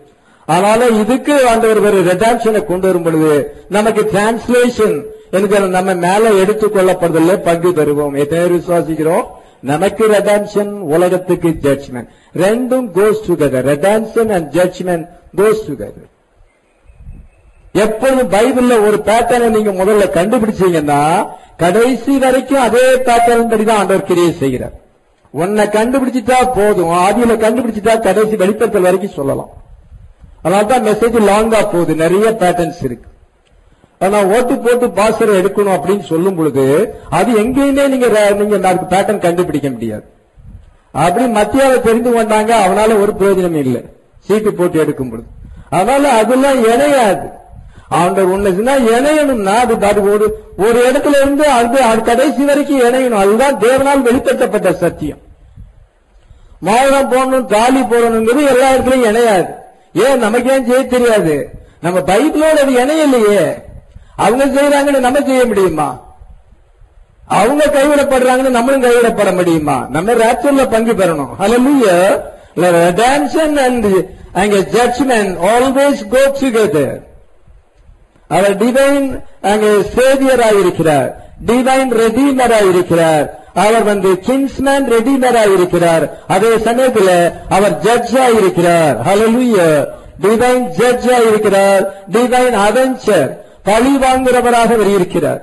Speaker 1: அதனால இதுக்கு ஆண்டவர் ஒரு ரெடாக்ஷனை கொண்டு வரும் பொழுது நமக்கு டிரான்ஸ்லேஷன் என்கிற நம்ம மேல எடுத்துக் கொள்ளப்படுறதுல பங்கு பெறுவோம் எத்தனை பேர் விசுவாசிக்கிறோம் நமக்கு ரெடான்ஷன் உலகத்துக்கு ஜட்ஜ்மெண்ட் ரெண்டும் goes together redemption and judgment goes together எப்பொழுதும் பைபிள்ல ஒரு பேட்டர்னை நீங்க முதல்ல கண்டுபிடிச்சீங்கன்னா கடைசி வரைக்கும் அதே பேட்டர்ன் படி தான் ஆண்டவர் கிரியை செய்கிறார் உன்னை கண்டுபிடிச்சிட்டா போதும் ஆதியில கண்டுபிடிச்சிட்டா கடைசி வெளிப்படுத்தல் வரைக்கும் சொல்லலாம் அதனால்தான் மெசேஜ் லாங்கா போகுது நிறைய பேட்டர்ன்ஸ் இருக்கு ஆனா ஓட்டு போட்டு பாசரை எடுக்கணும் அப்படின்னு சொல்லும் பொழுது அது எங்கேயுமே நீங்க ர- நீங்க பேட்டர்ன் கண்டுபிடிக்க முடியாது அப்படி மத்தியால தெரிந்து கொண்டாங்க அவனால ஒரு பிரயோஜனம் இல்லை சீட்டு போட்டு எடுக்கும் பொழுது அதனால அதெல்லாம் இணையாது அவன் உன்னை இணையணும்னா அது அது ஒரு ஒரு இடத்துல இருந்து அது அது கடைசி வரைக்கும் இணையணும் அதுதான் தேவனால் வெளிப்படுத்தப்பட்ட சத்தியம் மோதிரம் போடணும் தாலி போடணுங்கிறது எல்லா இடத்துலயும் இணையாது ஏன் நமக்கு ஏன் செய்ய தெரியாது நம்ம பைபிளோட அது இணையலையே அவங்க செய்யறாங்கன்னு நம்ம செய்ய முடியுமா அவங்க கைவிடப்படுறாங்கன்னு நம்மளும் கைவிடப்பட முடியுமா நம்ம ராப்சர்ல பங்கு பெறணும் ஹalleluya redemption and அங்க judgment always go together அவர் டிவைன் அங்கே சேவியரா இருக்கிறார் டிவைன் ரெடீமரா இருக்கிறார் அவர் வந்து கிங்ஸ்மேன் ரெடீமரா இருக்கிறார் அதே சமயத்தில் அவர் ஜட்ஜா இருக்கிறார் ஹalleluya டிவைன் ஜட்ஜா இருக்கிறார் டிவைன் அவெஞ்சர் பழி வாங்குறவராக அவர் இருக்கிறார்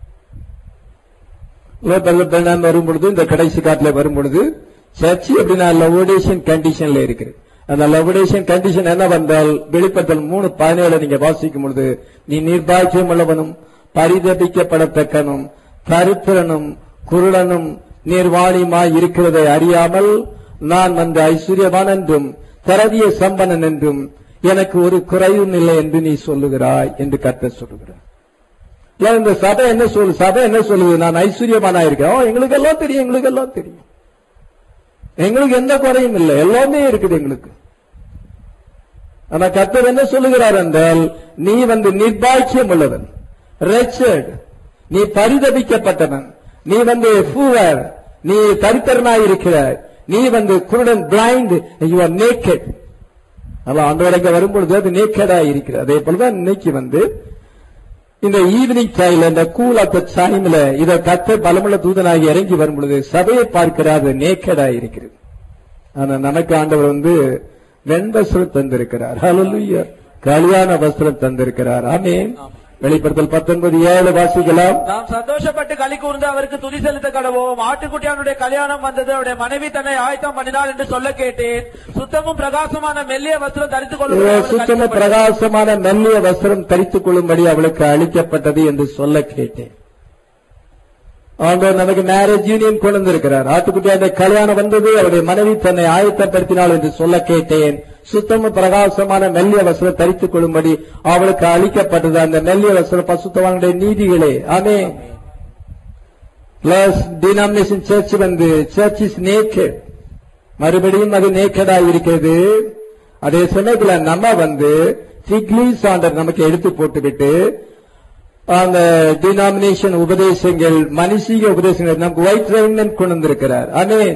Speaker 1: பெண்ணான் வரும் பொழுது இந்த கடைசி காட்டுல வரும் பொழுது சர்ச்சு அப்படின்னா லவோடேஷன் கண்டிஷன்ல இருக்குது அந்த லவோடேஷன் கண்டிஷன் என்ன வந்தால் வெளிப்படுத்தல் மூணு பதினேழு நீங்க வாசிக்கும் பொழுது நீ நிர்பாக்கியம் உள்ளவனும் பரிதபிக்கப்படத்தக்கனும் தரித்திரனும் குருடனும் நிர்வாணியுமாய் இருக்கிறதை அறியாமல் நான் வந்து ஐஸ்வர்யவான் என்றும் திரவிய சம்பனன் என்றும் எனக்கு ஒரு குறையும் இல்லை என்று நீ சொல்லுகிறாய் என்று கர்த்தர் சொல்லுகிறார் இல்ல, இந்த சபை என்ன சொல்லு சபை என்ன சொல்லுது நான் ஐஸ்வர்யமானா இருக்கேன் ஓ, எங்களுக்கு எல்லாம் தெரியும் எங்களுக்கு எல்லாம் தெரியும் எங்களுக்கு எந்த குறையும் இல்லை எல்லாமே இருக்குது எங்களுக்கு ஆனா கர்த்தர் என்ன சொல்லுகிறார் என்றால் நீ வந்து நிர்பாக்கியம் உள்ளவன் ரெச்சர்ட் நீ பரிதபிக்கப்பட்டவன் நீ வந்து ஃபூவர் நீ தரித்திரனாய் இருக்கிறாய் நீ வந்து குருடன் பிளைண்ட் யூ ஆர் நேக்கட் அதான் ஆண்டவரங்க வரும்பொழுது அது நேக்கடா இருக்கிறது அதே போலதான் இன்னைக்கு வந்து இந்த ஈவினிங் டைம்ல இந்த கூல் ஆஃப் த டைம்ல இத கத்த பலமுள்ள தூதனாகி இறங்கி வரும் பொழுது சபையை பார்க்கிறார் அது நேக்கடா இருக்கிறது ஆனா நமக்கு ஆண்டவர் வந்து வெண்வஸ்திரம் தந்திருக்கிறார் ஹalleluya கல்யாண வஸ்திரம் தந்திருக்கிறார் ஆமென் வெளிப்படுத்தல் பத்தொன்பது ஏழு வாசிக்கலாம்
Speaker 2: நாம் சந்தோஷப்பட்டு களி கூர்ந்து அவருக்கு துதி செலுத்த கடவோம் ஆட்டுக்குட்டியானுடைய கல்யாணம் வந்தது அவருடைய மனைவி தன்னை ஆயத்தம் பண்ணினாள் என்று சொல்ல கேட்டேன் சுத்தமும் பிரகாசமான மெல்லிய வஸ்திரம் தரித்துக் கொள்ளும்
Speaker 1: சுத்தம பிரகாசமான மெல்லிய வஸ்திரம் தரித்துக் கொள்ளும்படி அவளுக்கு அளிக்கப்பட்டது என்று சொல்ல கேட்டேன் ஆண்டவர் நமக்கு மேரேஜ் யூனியன் கொண்டு வந்திருக்கிறார் ஆட்டுக்குட்டியாண்ட கல்யாணம் வந்தது அவருடைய மனைவி தன்னை ஆயத்தப்படுத்தினாள் என்று சொல்ல கேட்டேன் சுத்தம பிரகாசமான மெல்லிய வஸ்திரம் தரித்துக் கொள்ளும்படி அவளுக்கு அளிக்கப்பட்டது அந்த மெல்லிய வஸ்திரம் பசுத்தவானுடைய நீதிகளே ஆமே பிளஸ் டினாமினேஷன் சர்ச் வந்து சர்ச் இஸ் நேக்கட் மறுபடியும் அது நேக்கடா இருக்கிறது அதே சமயத்துல நம்ம வந்து சிக்லீஸ் ஆண்டர் நமக்கு எடுத்து போட்டுவிட்டு அந்த டினாமினேஷன் உபதேசங்கள் மனுஷீக உபதேசங்கள் நமக்கு ஒயிட் ரெயின்மெண்ட் கொண்டு வந்திருக்கிறார் அமேன்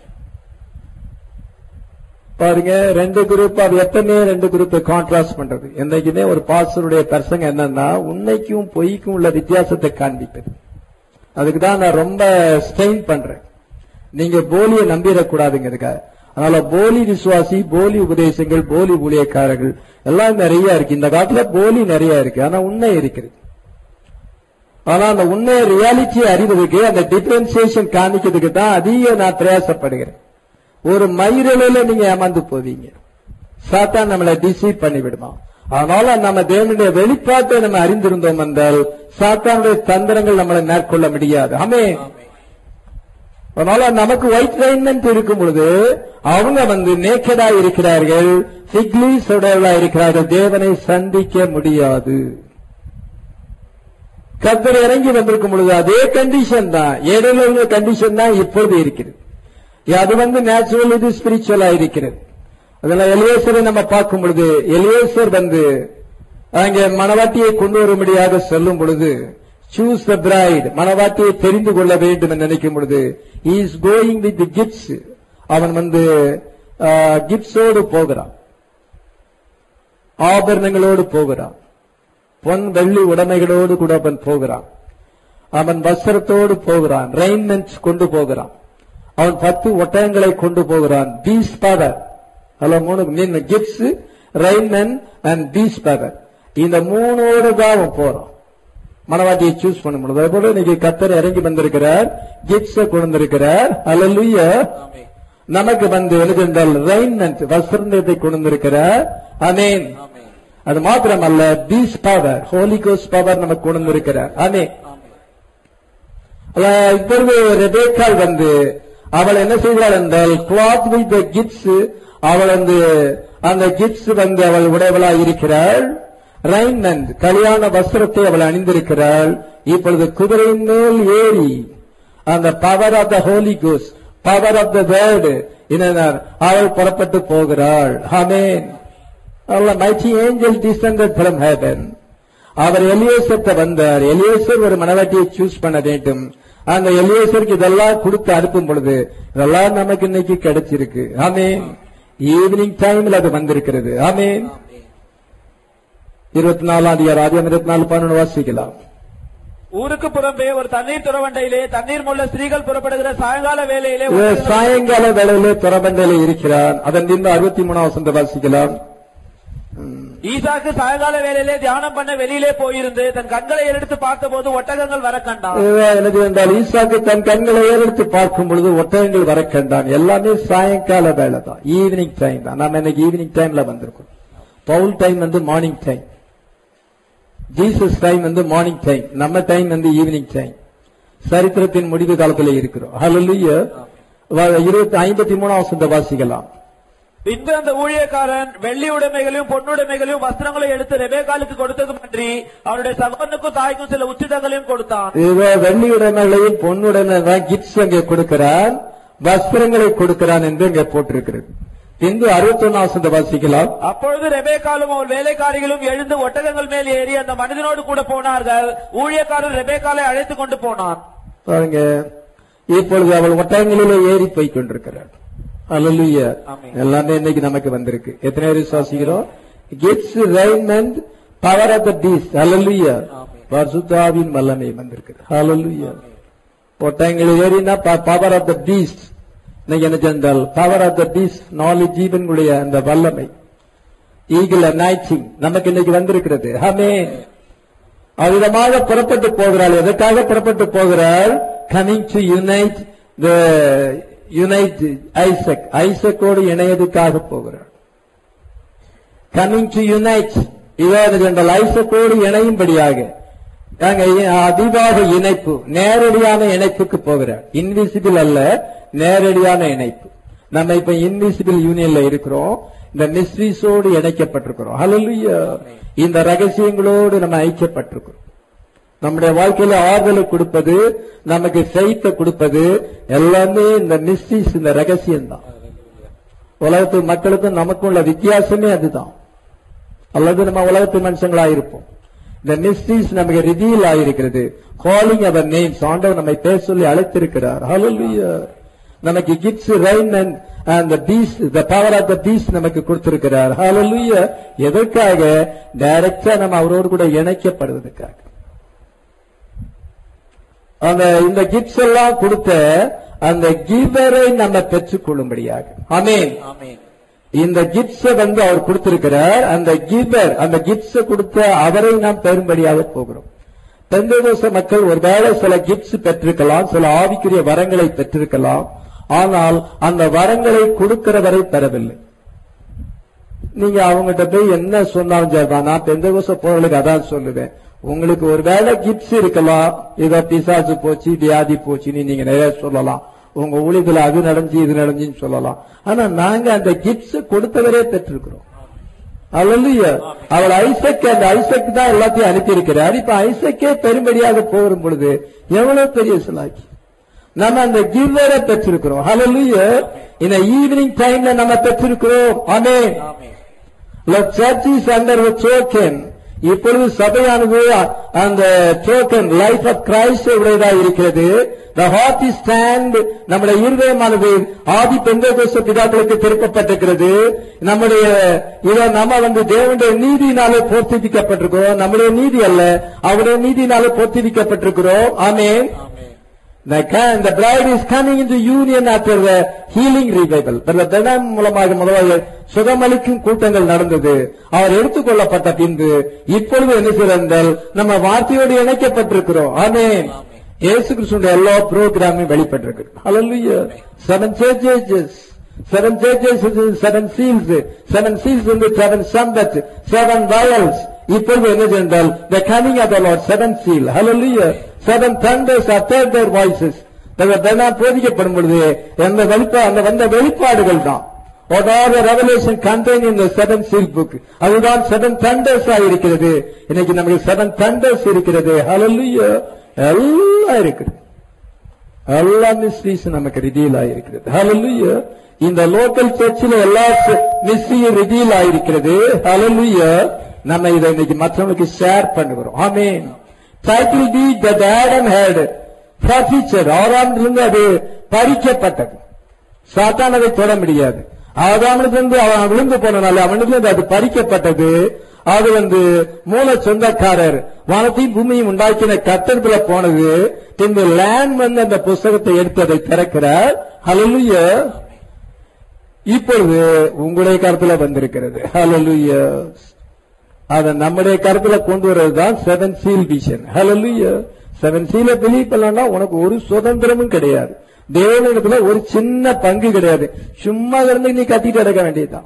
Speaker 1: பாருங்க ரெண்டு குரூப் அது எப்பவுமே ரெண்டு குரூப்பை கான்ட்ராஸ்ட் பண்றது என்னைக்குமே ஒரு பாஸ்டருடைய பிரசங்க என்னன்னா உண்மைக்கும் பொய்க்கும் உள்ள வித்தியாசத்தை காண்பிப்பது அதுக்கு தான் நான் ரொம்ப ஸ்ட்ரெயின் பண்றேன் நீங்க போலியை நம்பிடக்கூடாதுங்கிறதுக்காக அதனால போலி விசுவாசி போலி உபதேசங்கள் போலி ஊழியக்காரர்கள் எல்லாம் நிறைய இருக்கு இந்த காலத்துல போலி நிறைய இருக்கு ஆனா உண்மை இருக்கிறது ஆனா அந்த உண்மை ரியாலிட்டியை அறிவதற்கு அந்த டிஃபரன்சியேஷன் காமிக்கிறதுக்கு தான் அதிக நான் பிரயாசப்படுகிறேன் ஒரு மயிரிழையில நீங்க ஏமாந்து போவீங்க சாத்தான் நம்மளை டிசீவ் பண்ணி விடுமா அதனால நம்ம தேவனுடைய வெளிப்பாட்டை நம்ம அறிந்திருந்தோம் என்றால் சாத்தானுடைய தந்திரங்கள் நம்மளை மேற்கொள்ள முடியாது ஆமே அதனால நமக்கு ஒயிட் ரைன்மெண்ட் இருக்கும் பொழுது அவங்க வந்து நேக்கடா இருக்கிறார்கள் சிக்லீஸ் இருக்கிறார்கள் தேவனை சந்திக்க முடியாது கர்த்தர் இறங்கி வந்திருக்கும் பொழுது அதே கண்டிஷன் தான் இடையில உள்ள கண்டிஷன் தான் இப்பொழுது இருக்கிறது அது வந்து நேச்சுரல் இது ஸ்பிரிச்சுவலா இருக்கிறது அதெல்லாம் எலியேசரை நம்ம பார்க்கும் பொழுது எலியேசர் வந்து அங்கே மணவாட்டியை கொண்டு வரும்படியாக சொல்லும் பொழுது சூஸ் த பிரைட் மணவாட்டியை தெரிந்து கொள்ள வேண்டும் என்று நினைக்கும் பொழுது இஸ் கோயிங் வித் கிப்ஸ் அவன் வந்து கிப்ஸோடு போகிறான் ஆபரணங்களோடு போகிறான் பொன் வெள்ளி உடைமைகளோடு கூட அவன் போகிறான் அவன் வஸ்திரத்தோடு போகிறான் ரெயின்மெண்ட் கொண்டு போகிறான் அவன் பத்து ஒட்டகங்களை கொண்டு போகிறான் பீஸ் பவர் அல்ல மூணு மீன் gifts raiment and peace power இந்த மூணோடு தான் அவன் போறான் மனவாட்டியை சூஸ் பண்ண முடியாது அதே போல இன்னைக்கு கத்தர் இறங்கி வந்திருக்கிறார் கிப்ஸ கொண்டு வந்திருக்கிறார் அல்ல
Speaker 2: ஆமென்
Speaker 1: நமக்கு வந்து எழுதிருந்தால் ரெயின்மெண்ட் வஸ்திரத்தை கொண்டு வந்திருக்கிறார் அமேன்
Speaker 2: ஆமென்
Speaker 1: அது மாத்திரமல்ல பீஸ் பவர் ஹோலி கோஸ் பவர் நமக்கு கொண்டு வந்திருக்கிறார் அமேன்
Speaker 2: ஆமென்
Speaker 1: அஹ் இப்பொழுது ரெபேக்கால் வந்து அவள் என்ன செய்கிறாள் என்றால் கிளாத் வித் த கிட்ஸ் அவள் வந்து அந்த கிட்ஸ் வந்து அவள் உடையவளா இருக்கிறாள் ரைன்மெண்ட் கல்யாண வஸ்திரத்தை அவள் அணிந்திருக்கிறாள் இப்பொழுது குதிரையின் மேல் ஏறி அந்த பவர் ஆஃப் த ஹோலி கோஸ் பவர் ஆஃப் த வேர்டு அவள் புறப்பட்டு போகிறாள் ஹமேன் அல்ல mighty angel descended from heaven அவர் எலியேசர்ட்ட வந்தார் எலியேசர் ஒரு மனவாட்டியை சூஸ் பண்ண வேண்டும் அந்த எலியேசருக்கு இதெல்லாம் கொடுத்து அனுப்பும் பொழுது இதெல்லாம் நமக்கு இன்னைக்கு கிடைச்சிருக்கு ஆமென் ஈவினிங் டைம்ல அது வந்திருக்கிறது ஆமென்
Speaker 2: ஆமென்
Speaker 1: இருபத்தி நாலாம் அதிகாரம் ஆதியம் இருபத்தி நாலு பதினொன்று வாசிக்கலாம்
Speaker 2: ஊருக்கு புறம்பே ஒரு தண்ணீர் துறவண்டையிலே தண்ணீர் முள்ள ஸ்திரீகள் புறப்படுகிற சாயங்கால வேளையிலே
Speaker 1: இவர்
Speaker 2: ஒட்டகங்கள்
Speaker 1: சாயங்கால வேளையிலே துறபண்டையில இருக்கிறான் அதன் பின்பு அறுபத்தி மூணாம் வசந்த வாசிக்கலாம்
Speaker 2: ஈசாக்கு சாயங்கால வேளையிலே தியானம் பண்ண வெளியிலே போயிருந்து தன் கண்களை எடுத்து பார்த்தபோது ஒட்டகங்கள் வர கண்டான்
Speaker 1: இதுதான் எனக்கு என்றால் ஈசாக்கு தன் கண்களை ஏறெடுத்து பார்க்கும் பொழுது ஒட்டகங்கள் வர கண்டான் எல்லாமே சாயங்கால வேலை தான் ஈவினிங் டைம் தான் நம்ம இன்னைக்கு ஈவினிங் டைம்ல வந்திருக்கோம் பவுல் டைம் வந்து மார்னிங் டைம் ஜீசஸ் டைம் வந்து மார்னிங் டைம் நம்ம டைம் வந்து ஈவினிங் டைம் சரித்திரத்தின் முடிவு காலத்தில் இருக்கிறோம் ஹalleluya இருபத்தி ஐம்பத்தி மூணாம் வசந்த வாசிக்கலாம்
Speaker 2: பின்பு அந்த ஊழியக்காரன் வெள்ளி உடைமைகளையும் பொன்னுடைமைகளையும் வஸ்திரங்களையும் எடுத்து ரெபேக்காலுக்கு கொடுத்ததுமன்றி அவனுடைய சகோதரனுக்கும் தாய்க்கும் சில உச்சிதங்களையும் கொடுத்தான்
Speaker 1: இவ வெள்ளி உடைமைகளையும் பொன்னுடைமை கிட்ஸ் அங்கே கொடுக்கிறான் வஸ்திரங்களை கொடுக்கிறான் என்று இங்கே போட்டிருக்கிறது பின்பு அறுபத்தொன்னாம் வசந்த வாசிக்கலாம்
Speaker 2: அப்பொழுது ரெபேக்காலும் அவள் வேலைக்காரிகளும் எழுந்து ஒட்டகங்கள் மேல் ஏறி அந்த மனிதனோடு கூட போனார்கள் ஊழியக்காரன் ரெபேக்காலை அழைத்துக் கொண்டு போனான்
Speaker 1: பாருங்க இப்பொழுது அவள் ஒட்டகங்களிலே ஏறி போய் கொண்டிருக்கிறாள் அல்லலுயா
Speaker 2: ஆமென்.
Speaker 1: எல்லாமே இன்னைக்கு நமக்கு வந்திருக்கு எத்தனை பேர் விசுவாசிக்கிறோம் gifts raiment power of the peace hallelujah
Speaker 2: ஆமென்.
Speaker 1: பரிசுத்தாவின் வல்லமை வந்திருக்கு அல்லலுயா ஒட்டகங்களில் ஏறினா பவர் ஆஃப் த பீஸ் இன்னைக்கு என்ன சென்றால் பவர் ஆஃப் த பீஸ் நாலு ஜீவன்களுடைய அந்த வல்லமை ஈகிள் நைட்டிங் நமக்கு இன்னைக்கு வந்திருக்கிறது ஆமென் அவ்விதமாக புறப்பட்டு போகிறாள் எதற்காக புறப்பட்டு போகிறாள் coming to unite the unite Isaac ஐசக்கோடு இணையதுக்காக போகிறாள் கமிங் டு யுனைட் இதாவது என்றால் ஐசக்கோடு இணையும்படியாக நாங்க அதிவாக இணைப்பு நேரடியான இணைப்புக்கு போகிறார் இன்விசிபிள் அல்ல நேரடியான இணைப்பு நம்ம இப்ப இன்விசிபிள் யூனியன்ல இருக்கிறோம் இந்த மிஸ்ட்ரீஸோடு இணைக்கப்பட்டிருக்கிறோம் ஹalleluya இந்த ரகசியங்களோடு நம்ம ஐக்கியப்பட்டிருக்கிறோம் நம்முடைய வாழ்க்கையில ஆறுதலை கொடுப்பது நமக்கு ஃபெய்த்தை கொடுப்பது எல்லாமே இந்த மிஸ்ட்ரீஸ் இந்த ரகசியம் தான் உலகத்து மக்களுக்கும் நமக்கும் உள்ள வித்தியாசமே அதுதான் அல்லது நம்ம உலகத்து மனுஷங்களா இருப்போம் இந்த மிஸ்ட்ரீஸ் நமக்கு ரிவீல் ஆயிருக்கிறது காலிங் அவர் நேம்ஸ் ஆண்டவர் நம்மை பேச சொல்லி அழைத்திருக்கிறார் ஹalleluya நமக்கு கிட்ஸ் ரைன் அண்ட் அந்த peace the power of the peace நமக்கு கொடுத்திருக்கிறார் ஹalleluya எதற்காக டைரக்டா நம்ம அவரோடு கூட இணைக்கப்படுவதற்காக அந்த இந்த கிஃப்ட்ஸ் எல்லாம் கொடுத்த அந்த கிவரை நம்ம பெற்றுக் கொள்ளும்படியாக ஆமென்
Speaker 2: ஆமென்
Speaker 1: இந்த கிஃப்ட்ஸ வந்து அவர் கொடுத்திருக்கிறார் அந்த கிவர் அந்த கிஃப்ட்ஸ கொடுத்த அவரை நாம் பெறும்படியாக போகிறோம் பெந்தகோச மக்கள் ஒருவேளை சில கிஃப்ட்ஸ் பெற்றிருக்கலாம் சில ஆவிக்குரிய வரங்களை பெற்றிருக்கலாம் ஆனால் அந்த வரங்களை கொடுக்கிறவரை பெறவில்லை நீங்க அவங்ககிட்ட போய் என்ன சொன்னாலும் சரிதான் நான் பெந்தகோச போறவங்களுக்கு அதான் சொல்லுவேன் உங்களுக்கு ஒரு வேலை கிப்ஸ் இருக்கலாம் ஏதோ பிசாசு போச்சு வியாதி போச்சுன்னு நீங்க நிறைய சொல்லலாம் உங்க ஊழியத்துல அது நடந்துச்சு இது நடந்துச்சுன்னு சொல்லலாம் ஆனா நாங்க அந்த கிப்ஸ் கொடுத்தவரே பெற்றிருக்கிறோம் அல்லையா அவள் ஐசக் அந்த ஐசக் தான் எல்லாத்தையும் அனுப்பியிருக்கிறார் இப்ப ஐசக்கே பெரும்படியாக போகும் பொழுது எவ்வளவு பெரிய சிலாக்கி நம்ம அந்த கிவ்வரை பெற்றிருக்கிறோம் ஹalleluya இந்த ஈவினிங் டைம்ல நம்ம பெற்றிருக்கிறோம் ஆமென்
Speaker 2: ஆமென்
Speaker 1: The church is under the token. இப்பொழுது சபையானது அந்த டோக்கன் லைஃப் ஆஃப் கிரைஸ்ட் உடையதாக இருக்கிறது த ஹார்ட் இஸ் ஸ்டாண்ட் நம்முடைய இருதயமானது ஆதி பெந்தகோச பிதாக்களுக்கு திருப்பப்பட்டிருக்கிறது நம்முடைய இதை நம்ம வந்து தேவனுடைய நீதியினாலே போர்த்திவிக்கப்பட்டிருக்கிறோம் நம்முடைய நீதி அல்ல அவருடைய நீதியினாலே போர்த்திவிக்கப்பட்டிருக்கிறோம் ஆமென் The, can, the bride is coming into union after the healing revival. Brother Branham மூலமாக முதலாக சுகமளிக்கும் கூட்டங்கள் நடந்தது அவர் எடுத்துக்கொள்ளப்பட்ட பின்பு இப்பொழுது என்ன செய்தால் நம்ம வார்த்தையோடு இணைக்கப்பட்டிருக்கிறோம் ஆமென் இயேசு கிறிஸ்துடைய எல்லா ப்ரோக்ராமும் வெளிப்பட்டிருக்கு Hallelujah. Seven churches. Seven churches seven seals. Seven seals வந்து seven trumpets. Seven vials. இப்பொழுது என்ன சென்றால் the coming of the Lord seven seal. Hallelujah. Seven thunders uttered their voices. பெர்னாம் போதிக்கப்படும் பொழுது அந்த வெளிப்பா அந்த வந்த வெளிப்பாடுகள் தான் What are the revelation contained in the seven seal book? அதுதான் seven thunders ஆ இருக்கிறது இன்னைக்கு நமக்கு seven thunders இருக்கிறது Hallelujah. எல்லாம் இருக்குது எல்லா மிஸ்ட்ரீஸ் நமக்கு ரிவீல் ஆயிருக்கிறது Hallelujah. இந்த லோக்கல் சர்ச்சில் எல்லா மிஸ்ட்ரியும் ரிவீல் ஆயிருக்கிறது Hallelujah. நம்ம இதை இன்னைக்கு மற்றவங்களுக்கு ஷேர் பண்ணுகிறோம் ஆமென் title deed that Adam had furniture ஆறாம் இருந்து அது பறிக்கப்பட்டது சாத்தான் அதை தொட முடியாது ஆதாமனுக்கு வந்து அவன் விழுந்து போனனால அவனுக்கு வந்து அது பறிக்கப்பட்டது அது வந்து மூல சொந்தக்காரர் வானத்தையும் பூமியும் உண்டாக்கின கட்டடத்துல போனது பின்பு லேண்ட் வந்து அந்த புஸ்தகத்தை எடுத்து அதை திறக்கிறார் ஹalleluya இப்பொழுது உங்களுடைய கருத்துல வந்திருக்கிறது ஹalleluya அதை நம்முடைய கருத்துல கொண்டு வர்றதுதான் seven seal vision hallelujah seven சீல பிலீவ் பண்ணலன்னா உனக்கு ஒரு சுதந்திரமும் கிடையாது தேவனிடத்துல ஒரு சின்ன பங்கு கிடையாது சும்மா இருந்து நீ கத்திட்டு கிடக்க வேண்டியதுதான்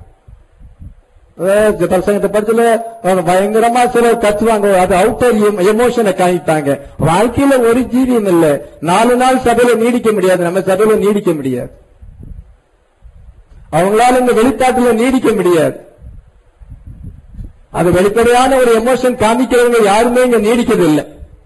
Speaker 1: அஹ் பிரசங்கத்தை படத்துல அவங்க பயங்கரமா சிலர் கத்துவாங்க அது அவுட்டர் எமோஷனை காமிப்பாங்க வாழ்க்கையில ஒரு ஜீவியம் இல்ல நாலு நாள் சபையில நீடிக்க முடியாது நம்ம சபையில நீடிக்க முடியாது அவங்களால இந்த வெளிப்பாட்டுல நீடிக்க முடியாது அது வெளிப்படையான ஒரு எமோஷன் காமிக்கிறவங்க யாருமே இங்க நீடிக்கிறது இல்லை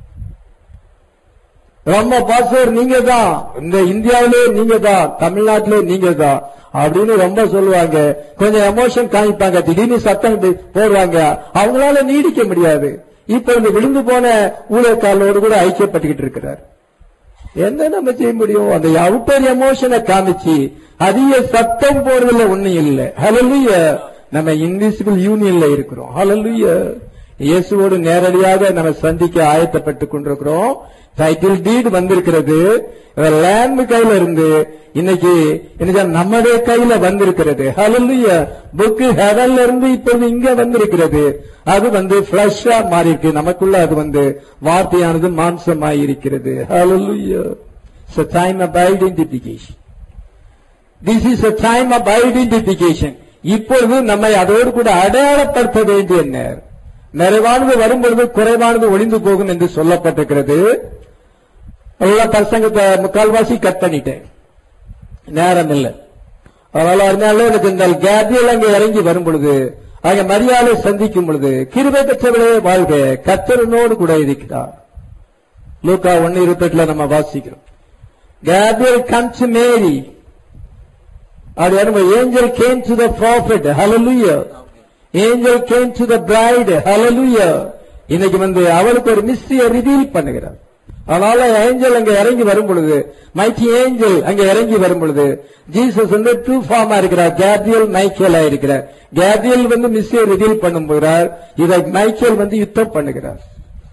Speaker 1: ரொம்ப பாஸ்டர் நீங்க தான் இந்த இந்தியாவிலே நீங்க தான் தமிழ்நாட்டிலே நீங்க தான் அப்படின்னு ரொம்ப சொல்லுவாங்க கொஞ்சம் எமோஷன் காமிப்பாங்க திடீர்னு சத்தம் இப்படி போடுவாங்க அவங்களால நீடிக்க முடியாது இப்ப இந்த விழுந்து போன ஊழியக்காரரோடு கூட ஐக்கியப்பட்டுக்கிட்டு இருக்கிறார் என்ன நம்ம செய்ய முடியும் அந்த அவுட்டர் எமோஷனை காமிச்சு அதிக சத்தம் போடுறதுல ஒண்ணும் இல்லை ஹalleluya நம்ம இன்விசிபிள் யூனியன்ல இருக்கிறோம் ஹalleluya இயேசுவோடு நேரடியாக நம்ம சந்திக்க ஆயத்தப்பட்டுக் கொண்டிருக்கிறோம் டைட்டில் டீட் வந்திருக்கிறது லேண்ட் கையில இருந்து இன்னைக்கு இன்னைக்கு நம்முடைய கையில வந்திருக்கிறது ஹalleluya புக் ஹெவன்ல இருந்து இப்பொழுது இங்க வந்திருக்கிறது அது வந்து ஃபிளஷா மாறி இருக்கு நமக்குள்ள அது வந்து வார்த்தையானது மாம்சமாய் இருக்கிறது ஹalleluya it's a time of identification this is a time of identification இப்பொழுது நம்மை அதோடு கூட அடையாளப்படுத்த வேண்டிய நேரம் நிறைவானது வரும்பொழுது குறைவானது ஒளிந்து போகும் என்று சொல்லப்பட்டிருக்கிறது எல்லா பிரசங்கத்தை முக்கால்வாசி கட் பண்ணிட்டேன் நேரம் இல்லை அதனால அதனால எனக்கு இந்த கேபியல் அங்கே இறங்கி வரும் பொழுது அங்க மரியாதை சந்திக்கும் பொழுது கிருபை பெற்றவளே வாழ்க கத்தரனோடு கூட இருக்கிறார் லூக்கா ஒன்னு இருபத்தெட்டுல நம்ம வாசிக்கிறோம் கேபியல் கம் டு மேரி அது என்ன angel came to the prophet hallelujah angel came to the bride hallelujah இன்னைக்கு வந்து அவளுக்கு ஒரு மிஸ்ட்ரிய ரிவீல் பண்ணுகிறார் அதனால ஏஞ்சல் அங்க இறங்கி வரும் பொழுது மைக்கி ஏஞ்சல் அங்க இறங்கி வரும் பொழுது ஜீசஸ் வந்து டூ ஃபார்மா இருக்கிறார் கேப்ரியல் மைக்கேலா இருக்கிறார் கேப்ரியல் வந்து மிஸ்ஸை ரிவீல் பண்ணும் போகிறார் இதை மைக்கேல் வந்து யுத்தம் பண்ணுகிறார்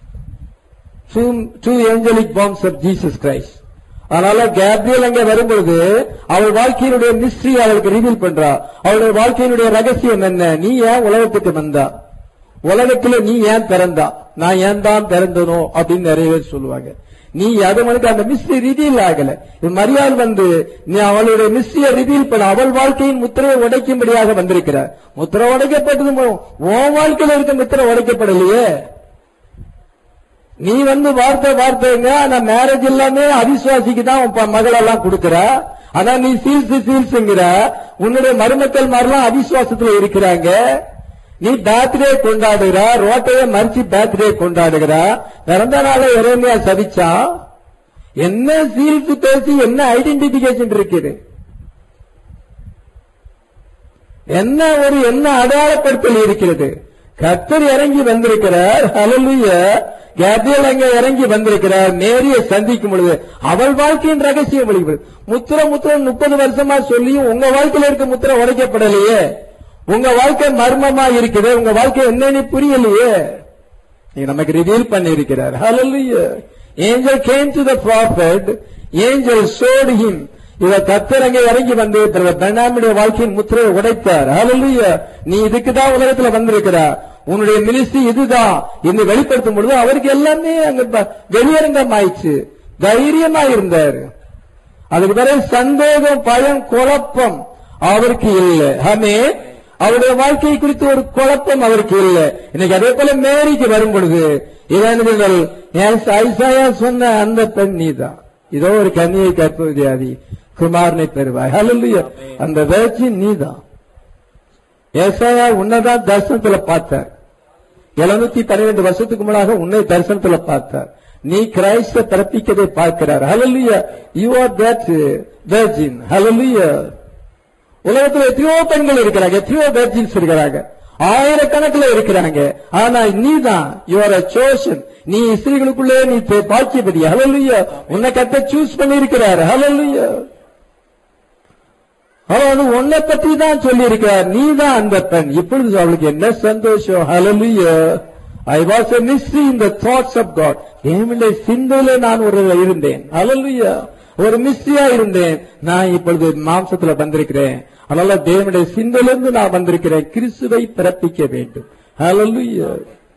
Speaker 1: two angelic arms of Jesus Christ அதனால கேப்ரியல் அங்க வரும்பொழுது அவள் வாழ்க்கையினுடைய மிஸ்ட்ரி அவளுக்கு ரிவீல் பண்றா அவளுடைய வாழ்க்கையினுடைய ரகசியம் என்ன நீ ஏன் உலகத்துக்கு வந்தா உலகத்துல நீ ஏன் பிறந்தா நான் ஏன் தான் பிறந்தனோ அப்படின்னு நிறைய பேர் சொல்லுவாங்க நீ அது மனுக்கு அந்த மிஸ்ட்ரி ரிவீல் ஆகல இது மரியாள் வந்து நீ அவளுடைய மிஸ்ட்ரியை ரிவீல் பண்ண அவள் வாழ்க்கையின் முத்திரையை உடைக்கும்படியாக வந்திருக்கிறார் முத்திரை உடைக்கப்பட்டது மூலம் உன் வாழ்க்கையில இருக்க முத்திரை உடைக்கப்படலையே நீ வந்து வார்த்தை வார்த்தைங்க ஆனா மேரேஜ் எல்லாமே அவிசுவாசிக்கு தான் உன் மகளெல்லாம் கொடுக்கிற ஆனா நீ சீல்ஸ் சீல்ஸ்ங்கிற உன்னுடைய மருமக்கள் மாதிரிலாம் அவிசுவாசத்துல இருக்கிறாங்க நீ பர்த்டே கொண்டாடுகிற ரோட்டையே மறிச்சு பர்த்டே கொண்டாடுகிற பிறந்த நாளை இறைமையா சதிச்சா என்ன சீல்ஸ் பேசி என்ன ஐடென்டிபிகேஷன் இருக்குது என்ன ஒரு என்ன அடையாளப்படுத்தல் இருக்கிறது கர்த்தர் இறங்கி வந்திருக்கிறார் ஹalleluya கேப்ரியல் அங்க இறங்கி வந்திருக்கிறார் நேரிய சந்திக்கும் பொழுது அவள் வாழ்க்கையின் ரகசியம் வெளிப்படுது முத்திர முத்திர முப்பது வருஷமா சொல்லியும் உங்க வாழ்க்கையில இருக்க முத்திர உடைக்கப்படலையே உங்க வாழ்க்கை மர்மமா இருக்குது உங்க வாழ்க்கை என்னன்னு புரியலையே நீ நமக்கு ரிவீல் பண்ணி இருக்கிறார் ஹalleluya angel came to the prophet angel showed him இவ கத்தர் அங்கே இறங்கி வந்து பெண்ணாமுடைய வாழ்க்கையின் முத்திரையை உடைத்தார் ஹalleluya நீ இதுக்கு தான் உலகத்துல வந்திருக்கிறா உன்னுடைய மினிஸ்ட்ரி இதுதான் என்று வெளிப்படுத்தும் பொழுது அவருக்கு எல்லாமே அங்க ப- வெளியரங்கம் ஆயிடுச்சு தைரியமா இருந்தார் அதுக்கு பிறகு சந்தேகம் பயம் குழப்பம் அவருக்கு இல்லை ஆமே அவருடைய வாழ்க்கை குறித்து ஒரு குழப்பம் அவருக்கு இல்லை இன்னைக்கு அதே போல மேரிக்கு வரும் பொழுது இவன்கள் ஐசாயா சொன்ன அந்த பெண் நீதான் இதோ ஒரு கன்னியை கற்பதியாதி குமாரனை பெறுவாய் ஹalleluya அந்த வேர்ச்சின் நீதான் ஏசாயா உன்னதான் தரிசனத்துல பார்த்தார் எழுநூத்தி பன்னிரண்டு வருஷத்துக்கு முன்னாக உன்னை தரிசனத்துல பார்த்தார் நீ கிரைஸ்த பிறப்பிக்கதை பார்க்கிறார் ஹalleluya you are that virgin hallelujah உலகத்துல எத்தனையோ பெண்கள் இருக்கிறாங்க எத்தனையோ வெர்ஜின்ஸ் இருக்கிறாங்க ஆயிரக்கணக்கில் இருக்கிறாங்க ஆனா நீதான் யூ ஆர் சோஷன் நீ ஸ்திரீகளுக்குள்ளே நீ பாக்கியபதி ஹalleluya உன்னை கத்த சூஸ் பண்ணி இருக்கிறார் ஹalleluya அதாவது உன்னை பற்றி தான் சொல்லி இருக்கிறார் நீ தான் அந்த பெண் இப்பொழுது அவளுக்கு என்ன சந்தோஷம் hallelujah I was a mystery in the thoughts of God தேவனுடைய சிந்தையிலே நான் ஒரு இருந்தேன் ஹalleluya ஒரு மிஸ்ரியா இருந்தேன் நான் இப்பொழுது மாம்சத்துல வந்திருக்கிறேன் அதனால தேவனுடைய சிந்தையிலிருந்து நான் வந்திருக்கிறேன் கிறிஸ்துவை பிறப்பிக்க வேண்டும் ஹalleluya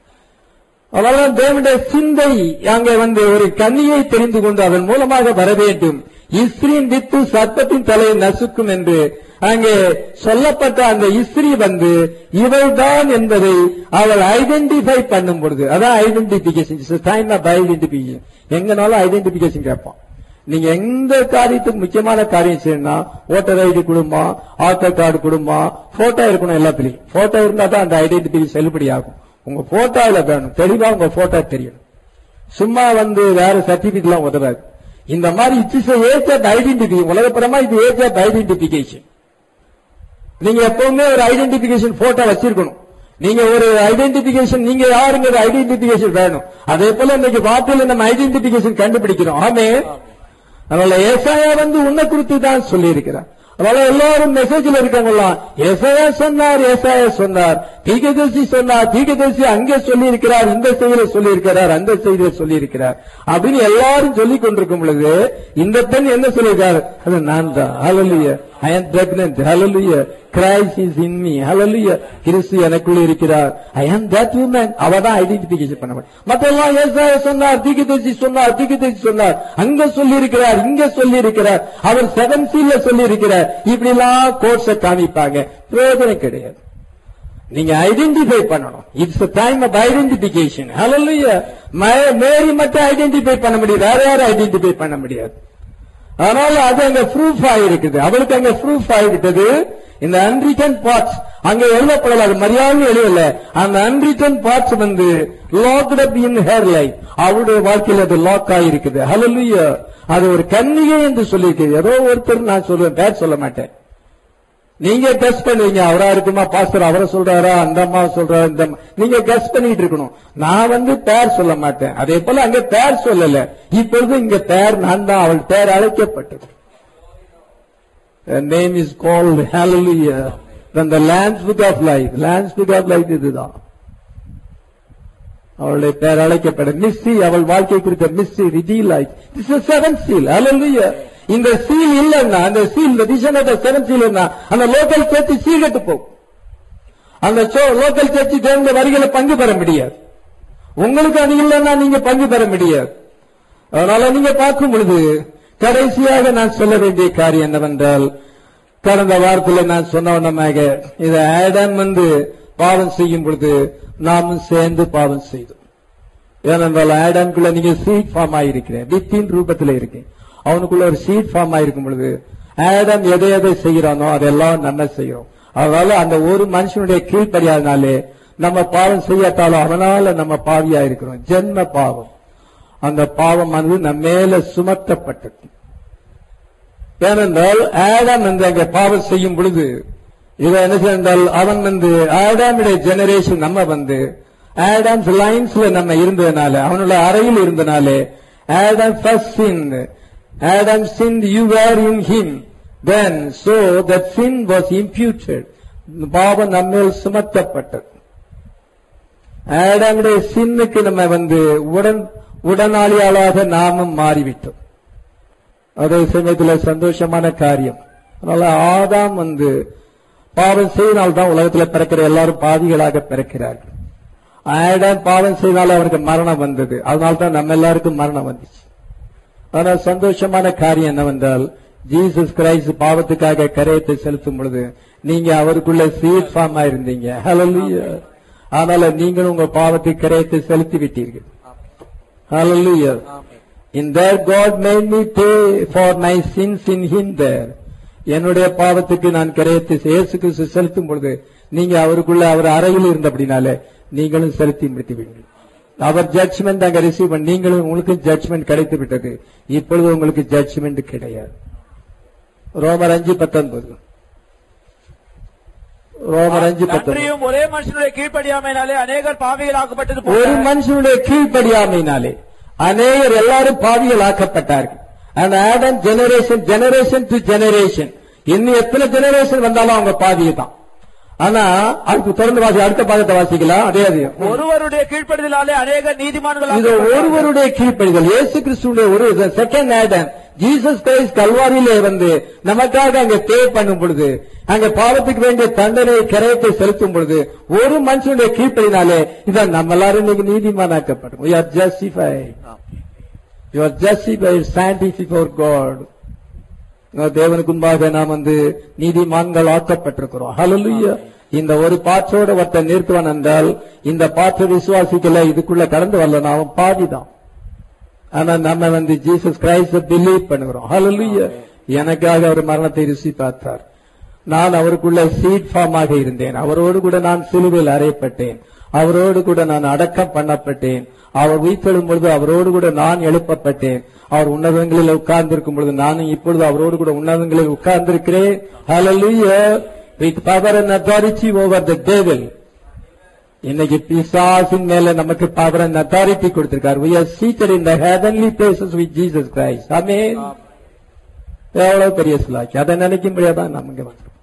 Speaker 1: அதனால தேவனுடைய சிந்தை அங்கே வந்து ஒரு கன்னியை தெரிந்து கொண்டு அதன் மூலமாக வர வேண்டும் இஸ்ரீன் வித்து சர்ப்பத்தின் தலையை நசுக்கும் என்று அங்கே சொல்லப்பட்ட அந்த இஸ்ரீ வந்து இவள்தான் என்பதை அவள் ஐடென்டிஃபை பண்ணும் பொழுது அதான் ஐடென்டிபிகேஷன் டைம் ஆஃப் ஐடென்டிபிகேஷன் எங்கனாலும் ஐடென்டிபிகேஷன் கேட்பான் நீங்க எந்த காரியத்துக்கு முக்கியமான காரியம் செய்யணும்னா ஓட்டர் ஐடி கொடுமா ஆதார் கார்டு கொடுமா போட்டோ இருக்கணும் எல்லாத்துலயும் போட்டோ இருந்தா தான் அந்த ஐடென்டிஃபிகேஷன் செல்லுபடி ஆகும் உங்க போட்டோல வேணும் தெளிவா உங்க போட்டோ தெரியணும் சும்மா வந்து வேற சர்டிபிகேட் எல்லாம் உதவாது இந்த மாதிரி இட்ஸ் ஏஜ் ஆஃப் ஐடென்டிஃபி உலகப்புறமா இது ஏஜ் ஆஃப் ஐடென்டிபிகேஷன் நீங்க எப்பவுமே ஒரு ஐடென்டிபிகேஷன் போட்டோ வச்சிருக்கணும் நீங்க ஒரு ஐடென்டிபிகேஷன் நீங்க யாருங்கிற ஐடென்டிபிகேஷன் வேணும் அதே போல இன்னைக்கு வார்த்தையில நம்ம ஐடென்டிபிகேஷன் கண்டுபிடிக்கிறோம் ஆமே அதனால ஏசாயா வந்து உன்னை குறித்து தான் சொல்லி இருக்கிறார் அதனால எல்லாரும் மெசேஜ்ல இருக்கவங்களாம் ஏசாயா சொன்னார் ஏசாயா சொன்னார் தீகதர்சி சொன்னார் தீகதர்சி அங்கே சொல்லி இருக்கிறார் இந்த செய்தியில சொல்லி இருக்கிறார் அந்த செய்தியில சொல்லி இருக்கிறார் அப்படின்னு எல்லாரும் சொல்லி கொண்டிருக்கும் பொழுது இந்த பெண் என்ன சொல்லியிருக்காரு அது நான் தான் ஹalleluya ஐ am pregnant hallelujah Christ is in me hallelujah கிறிஸ்து எனக்குள்ள இருக்கிறார் ஐ am that woman அவ தான் ஐடென்டிபிகேஷன் பண்ண முடியும் மத்தெல்லாம் ஏசாயா சொன்னார் தீகதர்சி சொன்னார் தீகதர்சி சொன்னார் அங்க சொல்லி இருக்கிறார் இங்க சொல்லி இருக்கிறார் அவர் செவன் சீல்ல சொல்லி இருக்கிறார் இப்படி எல்லாம் கோர்ஸ காமிப்பாங்க பிரயோஜனம் கிடையாது நீங்க ஐடென்டிஃபை பண்ணணும் it's time of identification hallelujah Mary மட்டும் ஐடென்டிஃபை பண்ண முடியாது வேற யாரும் ஐடென்டிஃபை பண்ண முடியாது அதனால அது அங்க ப்ரூஃப் ஆயிருக்குது அவளுக்கு அங்க ப்ரூஃப் ஆகிவிட்டது இந்த அன்ரிட்டன் பார்ட்ஸ் அங்க எழுதப்படல அது மரியாதை எழுதல அந்த அன்ரிட்டன் பார்ட்ஸ் வந்து locked up in her life அவருடைய வாழ்க்கையில் அது லாக் ஆயிருக்குது ஹalleluya அது ஒரு கன்னிகை என்று சொல்லியிருக்கு ஏதோ ஒருத்தர் நான் சொல்லுவேன் பேர் சொல்ல மாட்டேன் நீங்க கெஸ் பண்ணுவீங்க அவரா இருக்குமா பாஸ்டர் அவரை சொல்றாரா அந்த அம்மா சொல்றாரு இந்த அம்மா. நீங்க கெஸ் பண்ணிட்டு இருக்கணும் நான் வந்து பேர் சொல்ல மாட்டேன் அதே போல அங்க பேர் சொல்லல இப்பொழுது இங்க பேர் நான் தான் அவள் பேர் அழைக்கப்பட்டது name is called hallelujah then the lamb's book of life lamb's book of life இதுதான் அவளுடைய பேர் அழைக்கப்பட மிஸ்ஸி அவள் வாழ்க்கை குறித்த மிஸ்ஸி ரிதி life this is seven seal hallelujah இந்த சீல் இல்லைன்னா அந்த சீல் இந்த விஷன் ஆஃப் செவன் சீல் அந்த லோக்கல் சேர்த்து சீர்கட்டு போகும் அந்த லோக்கல் சேர்த்து தேர்ந்த வரிகளை பங்கு பெற முடியாது உங்களுக்கு அது இல்லைன்னா நீங்க பங்கு பெற முடியாது அதனால நீங்க பார்க்கும் பொழுது கடைசியாக நான் சொல்ல வேண்டிய காரியம் என்னவென்றால் கடந்த வாரத்தில் நான் சொன்னவனமாக இதை ஆடம் வந்து பாவம் செய்யும் பொழுது நாமும் சேர்ந்து பாவம் செய்தோம் ஏனென்றால் ஆடம்குள்ள நீங்க சீட் ஃபார்ம் ஆயிருக்கிறேன் வித்தின் ரூபத்தில் இருக்கேன் அவனுக்குள்ள ஒரு சீட் ஃபார்ம் ஆயிருக்கும் பொழுது ஆடம் எதை எதை செய்கிறானோ அதெல்லாம் நம்ம செய்கிறோம் அதனால அந்த ஒரு மனுஷனுடைய கீழ்ப்படியாதனாலே நம்ம பாவம் செய்யாட்டாலும் அவனால நம்ம பாவியா இருக்கிறோம் ஜென்ம பாவம் அந்த பாவமானது நம்ம மேல சுமத்தப்பட்டது ஏனென்றால் ஆடம் வந்து அங்கே பாவம் செய்யும் பொழுது இவன் என்ன செய்தால் அவன் வந்து ஆடாமுடைய ஜெனரேஷன் நம்ம வந்து ஆடாம்ஸ் லைன்ஸ்ல நம்ம இருந்ததுனால அவனோட அறையில் இருந்தனாலே Adam first sin Adam sin you were in him then so that sin was imputed பாவம் நம்மேல் சுமத்தப்பட்டது ஆடாமுடைய சின்னுக்கு நம்ம வந்து உடன் உடனாளியாளாக நாமும் மாறிவிட்டோம் அதே சமயத்தில் சந்தோஷமான காரியம் அதனால ஆதாம் வந்து பாவம் செய்தால்தான் உலகத்துல பிறக்கிற எல்லாரும் பாவிகளாக பிறக்கிறார்கள் ஆடாம் பாவம் செய்தால் அவருக்கு மரணம் வந்தது அதனால தான் நம்ம எல்லாருக்கும் மரணம் வந்துச்சு ஆனா சந்தோஷமான காரியம் என்னவென்றால் ஜீசஸ் கிரைஸ்ட் பாவத்துக்காக கரையத்தை செலுத்தும் பொழுது நீங்க அவருக்குள்ள சீட் ஃபார்ம் இருந்தீங்க ஹalleluya அதனால நீங்களும் உங்க பாவத்தை கரையத்தை செலுத்தி விட்டீர்கள் ஹalleluya in there god made me pay for my sins in him there என்னுடைய பாவத்துக்கு நான் கரையத்தை இயேசு கிறிஸ்து செலுத்தும் பொழுது நீங்க அவருக்குள்ள அவர் அறையில் இருந்தபடினாலே நீங்களும் செலுத்தி முடித்துவீர்கள் அவர் ஜட்ஜ்மெண்ட் அங்க ரிசீவ் பண்ணி நீங்களும் உங்களுக்கு ஜட்ஜ்மெண்ட் கிடைத்து விட்டது இப்பொழுது உங்களுக்கு ஜட்ஜ்மெண்ட் கிடையாது ரோமர் அஞ்சு பத்தொன்பது ரோமர் அஞ்சு பத்தொன்பது
Speaker 2: அன்றியும் ஒரே மனுஷனுடைய கீழ்ப்படியாமையினாலே அநேகர் பாவிகளாக்கப்பட்டது போல
Speaker 1: ஒரு மனுஷனுடைய கீழ்ப்படியாமையினாலே அநேகர் எல்லாரும் பாவிகள் ஆக்கப்பட்டார்கள் அந்த Adam generation generation to generation இன்னும் எத்தனை ஜெனரேஷன் வந்தாலும் அவங்க பாவியை தான் ஆனா அதுக்கு தொடர்ந்து வாசி அடுத்த பாதத்தை வாசிக்கலாம் அதே அதே
Speaker 2: ஒருவருடைய கீழ்ப்படிதலாலே அநேகர்
Speaker 1: இது
Speaker 2: நீதிமான்களாக
Speaker 1: ஒருவருடைய கீழ்ப்படிதல் இயேசு கிறிஸ்துடைய ஒரு செகண்ட் ஆடம் ஜீசஸ் கிரைஸ்ட் கல்வாரியிலே வந்து நமக்காக அங்க பே பண்ணும் பொழுது அங்க பாவத்துக்கு வேண்டிய தண்டனை கரையத்தை செலுத்தும் பொழுது ஒரு மனுஷனுடைய கீழ்ப்படினாலே இதான் நம்ம எல்லாரும் இன்னைக்கு நீதிமானாக்கப்படும் we are justified you are justified standing before god தேவனுக்கு முன்பாக நாம் வந்து நீதிமான்கள் ஆக்கப்பட்டிருக்கிறோம் ஹalleluya இந்த ஒரு பாற்றோட ஒருத்தன் நிறுத்துவான் என்றால் இந்த பாற்ற விசுவாசிக்கல இதுக்குள்ள கடந்து வரல அவன் பாதிதான் ஆனா நம்ம வந்து ஜீசஸ் கிரைஸ்ட பிலீவ் பண்ணுகிறோம் ஹalleluya எனக்காக அவர் மரணத்தை ருசி பார்த்தார் நான் அவருக்குள்ள சீட் ஃபார்ம் ஆக இருந்தேன் அவரோடு கூட நான் சிலுவையில் அறையப்பட்டேன் அவரோடு கூட நான் அடக்கம் பண்ணப்பட்டேன் அவர் உயிர்த்தெழும் பொழுது அவரோடு கூட நான் எழுப்பப்பட்டேன் அவர் உன்னதங்களில் உட்கார்ந்திருக்கும் பொழுது நானும் இப்பொழுது அவரோடு கூட உன்னதங்களில் உட்கார்ந்திருக்கிறேன் hallelujah with power and authority over the devil இன்னைக்கு பிசாசின் மேல நமக்கு பவர் அண்ட் அத்தாரிட்டி கொடுத்திருக்கார் we are seated in the heavenly places with Jesus Christ amen எவ்வளவு பெரிய சிலாக்கி அதை நினைக்கும்படியாதான் நம்ம இங்க வந்திருக்கோம்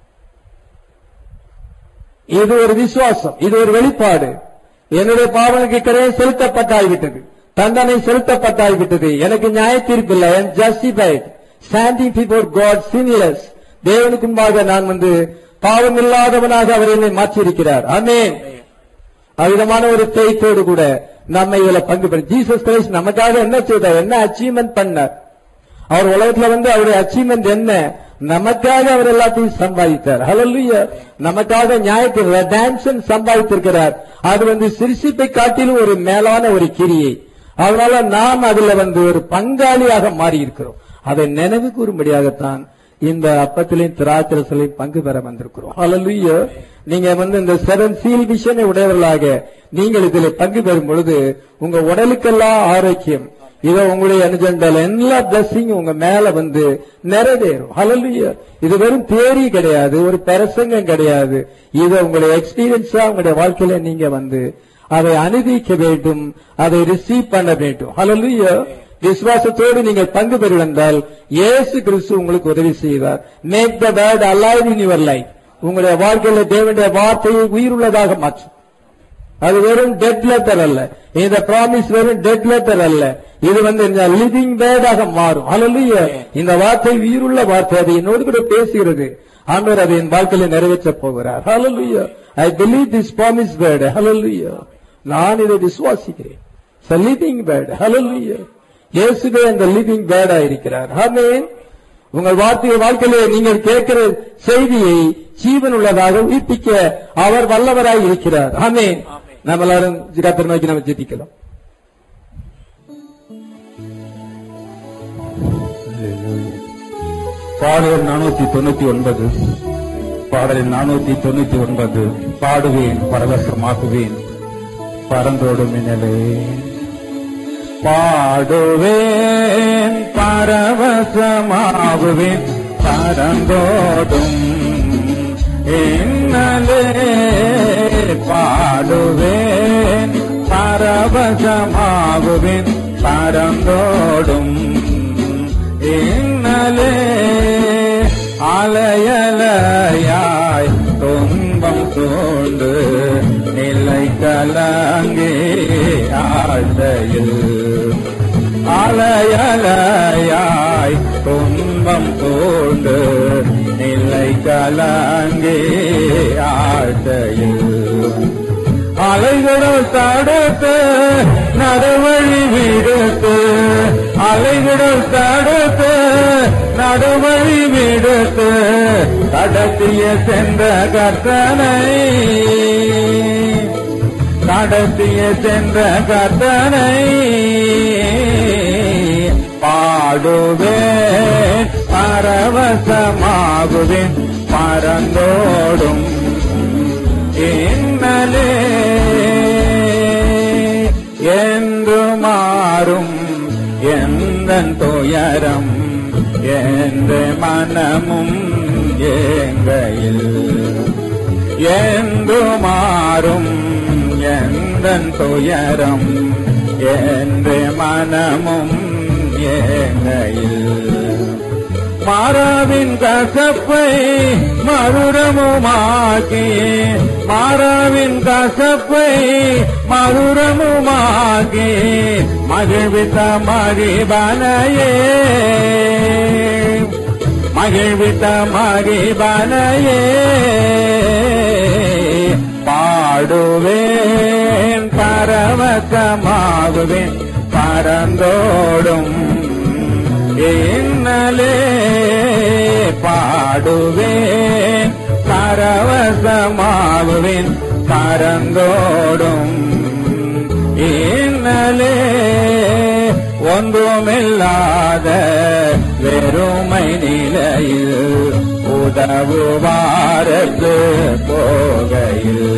Speaker 1: இது ஒரு விசுவாசம் இது ஒரு வெளிப்பாடு என்னுடைய பாவனுக்கு கரையை செலுத்தப்பட்டாய்விட்டது தண்டனை செலுத்தப்பட்டாய்விட்டது எனக்கு நியாய தீர்ப்பு இல்லை justified standing before God sinless தேவனுக்கு முன்பாக நான் வந்து பாவம் இல்லாதவனாக அவர் என்னை மாற்றியிருக்கிறார் ஆமென் அவ்விதமான ஒரு ஃபெய்த்தோடு கூட நம்ம இதுல பங்கு பெற ஜீசஸ் கிரைஸ்ட் நமக்காக என்ன செய்தார் என்ன அச்சீவ்மெண்ட் பண்ணார் அவர் உலகத்துல வந்து அவருடைய அச்சீவ்மெண்ட் என்ன நமக்காக அவர் எல்லாத்தையும் சம்பாதித்தார் ஹalleluya நமக்காக நியாயத்தை ரெடாம்ஷன் சம்பாதித்திருக்கிறார் அது வந்து சிரிசிப்பை காட்டிலும் ஒரு மேலான ஒரு கிரியை அதனால நாம் அதுல வந்து ஒரு பங்காளியாக மாறி இருக்கிறோம் அதை நினைவு கூறும்படியாகத்தான் இந்த அப்பத்திலையும் திராட்சரசலையும் பங்கு பெற வந்திருக்கிறோம் ஹalleluya நீங்க வந்து இந்த செவன் சீல் விஷனை உடையவர்களாக நீங்கள் இதில் பங்கு பெறும் பொழுது உங்க உடலுக்கெல்லாம் ஆரோக்கியம் இதோ உங்களுடைய அனுஜெண்டால் எல்லா பிளஸிங் உங்க மேல வந்து நிறைவேறும் ஹalleluya இது வெறும் தேரி கிடையாது ஒரு பிரசங்கம் கிடையாது இது உங்களுடைய எக்ஸ்பீரியன்ஸா உங்களுடைய வாழ்க்கையில நீங்க வந்து அதை அனுபவிக்க வேண்டும் அதை ரிசீவ் பண்ண வேண்டும் ஹalleluya விசுவாசத்தோடு நீங்கள் பங்கு பெறுவென்றால் இயேசு கிறிஸ்து உங்களுக்கு உதவி செய்வார் make the word alive in your life உங்களுடைய வாழ்க்கையில தேவனுடைய வார்த்தையை உயிருள்ளதாக மாற்றும் அது வெறும் டெட் லெட்டர் அல்ல இந்த ப்ராமிஸ் வெறும் டெட் லெட்டர் அல்ல இது வந்து லிவிங் வேர்டாக மாறும் ஹalleluya இந்த வார்த்தை உயிருள்ள வார்த்தை அது என்னோடு கூட பேசுகிறது ஆண்டவர் அதை என் வாழ்க்கையில நிறைவேற்றப் போகிறார் hallelujah I believe this promise word hallelujah நான் இதை விசுவாசிக்கிறேன் லிவிங் வேர்ட் ஹalleluya இயேசுவே அந்த லிவிங் வேர்டா இருக்கிறார் ஆமென் உங்கள் வார்த்தை வாழ்க்கையிலே நீங்கள் கேட்கிற செய்தியை ஜீவன் உள்ளதாக உயிர்ப்பிக்க அவர் வல்லவராய் இருக்கிறார் ஆமென் நம்ம எல்லாரும் கத்தர் நோக்கி நம்ம ஜெபிக்கலாம்
Speaker 3: பாடல் நானூத்தி தொண்ணூத்தி ஒன்பது பாடல் நானூத்தி தொண்ணூத்தி ஒன்பது பாடுவேன் பரவசமாகுவேன் பறந்தோடும் மின்னலே பாடுவேன் பரவசமாகுவேன் பறந்தோடும் என் பாடுவேன் பரவசமாகுவேன் பரந்தோடும் இன்னலே அலையலையாய் துன்பம் சூழ்ந்து நிலை கலங்கே ஆழ்ந்தையில் அலையலையாய் துன்பம் சூழ்ந்து நிலை கலங்கே ஆழ்ந்தையில் அலைகுடல் தடுத்து நடுவழி விடுத்து அலைகுடல் தடுத்து நடுவழி விடுத்து கடத்திய சென்ற கர்த்தனை கடத்திய சென்ற கர்த்தனை பாடுவேன் பரவசமாகுவேன் பரந்தோடும் இன்னலே என்று மாறும் எந்த துயரம் எந்த மனமும் ஏங்கையில் என்று மாறும் எந்த துயரம் எந்த மனமும் ஏங்கையில் மாறாவின் கசப்பை மறுரமுமாக்கி மாறாவின் கசப்பை மறுரமுமாக்கி மகிழ்வித்த மகிபனையே மகிழ்வித்த மகிபனையே பாடுவேன் பரவசமாகுவேன் பரந்தோடும் இன்னலே பாடுவேன் பரவசமாகுவேன் பரந்தோடும் இன்னலே ஒன்றுமில்லாத வெறுமை நிலையில் உதவுவாரத்து போகையில்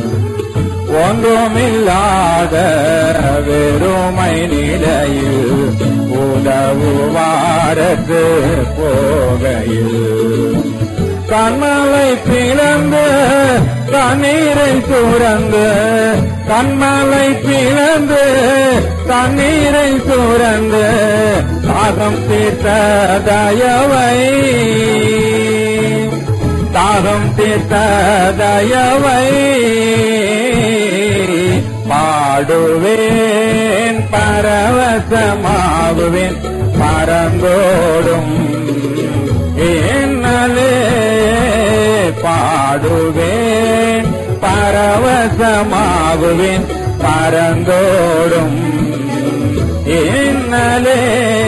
Speaker 3: ஒன்றுமில்லாத வெறுமை நிலையில் உதவுவாரத்து போகையில் கண்மலை பிளந்து தண்ணீரை சுரந்து கண்மலை பிளந்து தண்ணீரை சுரந்து தாகம் தீர்த்த தயவை தாகம் தீர்த்த தயவை பாடுவேன் பரவசமாகுவேன் பரந்தோடும் என்னலே பாடுவேன் பரவசமாகுவேன் பரந்தோடும் இன்னலே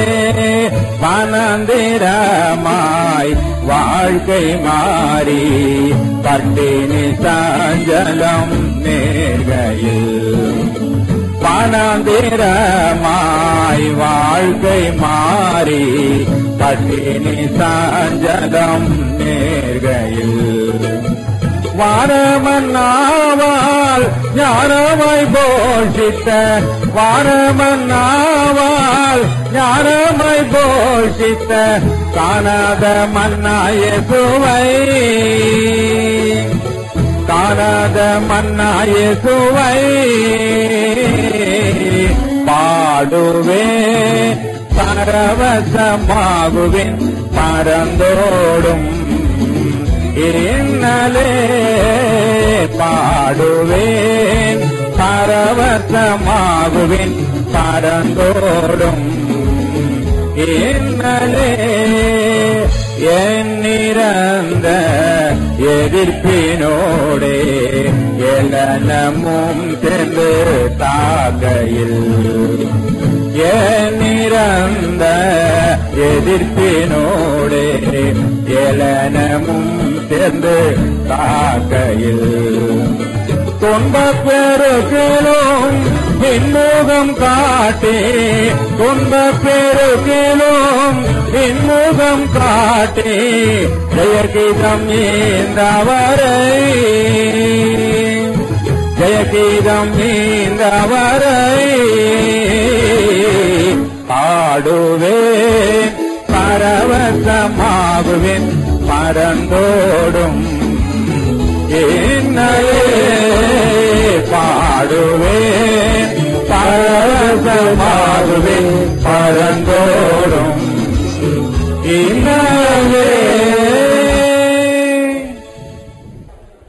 Speaker 3: மனந்திரமாய் வாழ்க்கை மாறி பட்டினி சாஞ்சலம் நேர்கையில் மனந்திரமாய் வாழ்க்கை மாறி பட்டினி சாஞ்சலம் நேர்கையில் வாரமன்னாவால் ஞானமாய் போஷித்த வாரமன்னாவால் ஞானமாய் போஷித்த காணாத மன்னாய சுவை காணாத மன்னாய சுவை பாடுவேன் பரவசமாகுவேன் பரந்தோடும் இன்னலே பாடுவேன் பரவசமாகுவேன் பரந்தோடும் இன்னலே எண்ணிறந்த எதிர்ப்பினோடே எலனமும் தென்று தாகையில் எண்ணிறந்த எதிர்ப்பினோடே எலனமும் சேர்ந்து தாக்கையில் துன்ப பெருக்கிலும் இன்முகம் காட்டி துன்ப பெருக்கிலும் இன்முகம் காட்டி ஜெயகீதம் நீந்தவரை ஜெயகீதம் நீந்தவரை பாடுவேன் பரவசமாகுவேன் பரந்தோடும் என்னே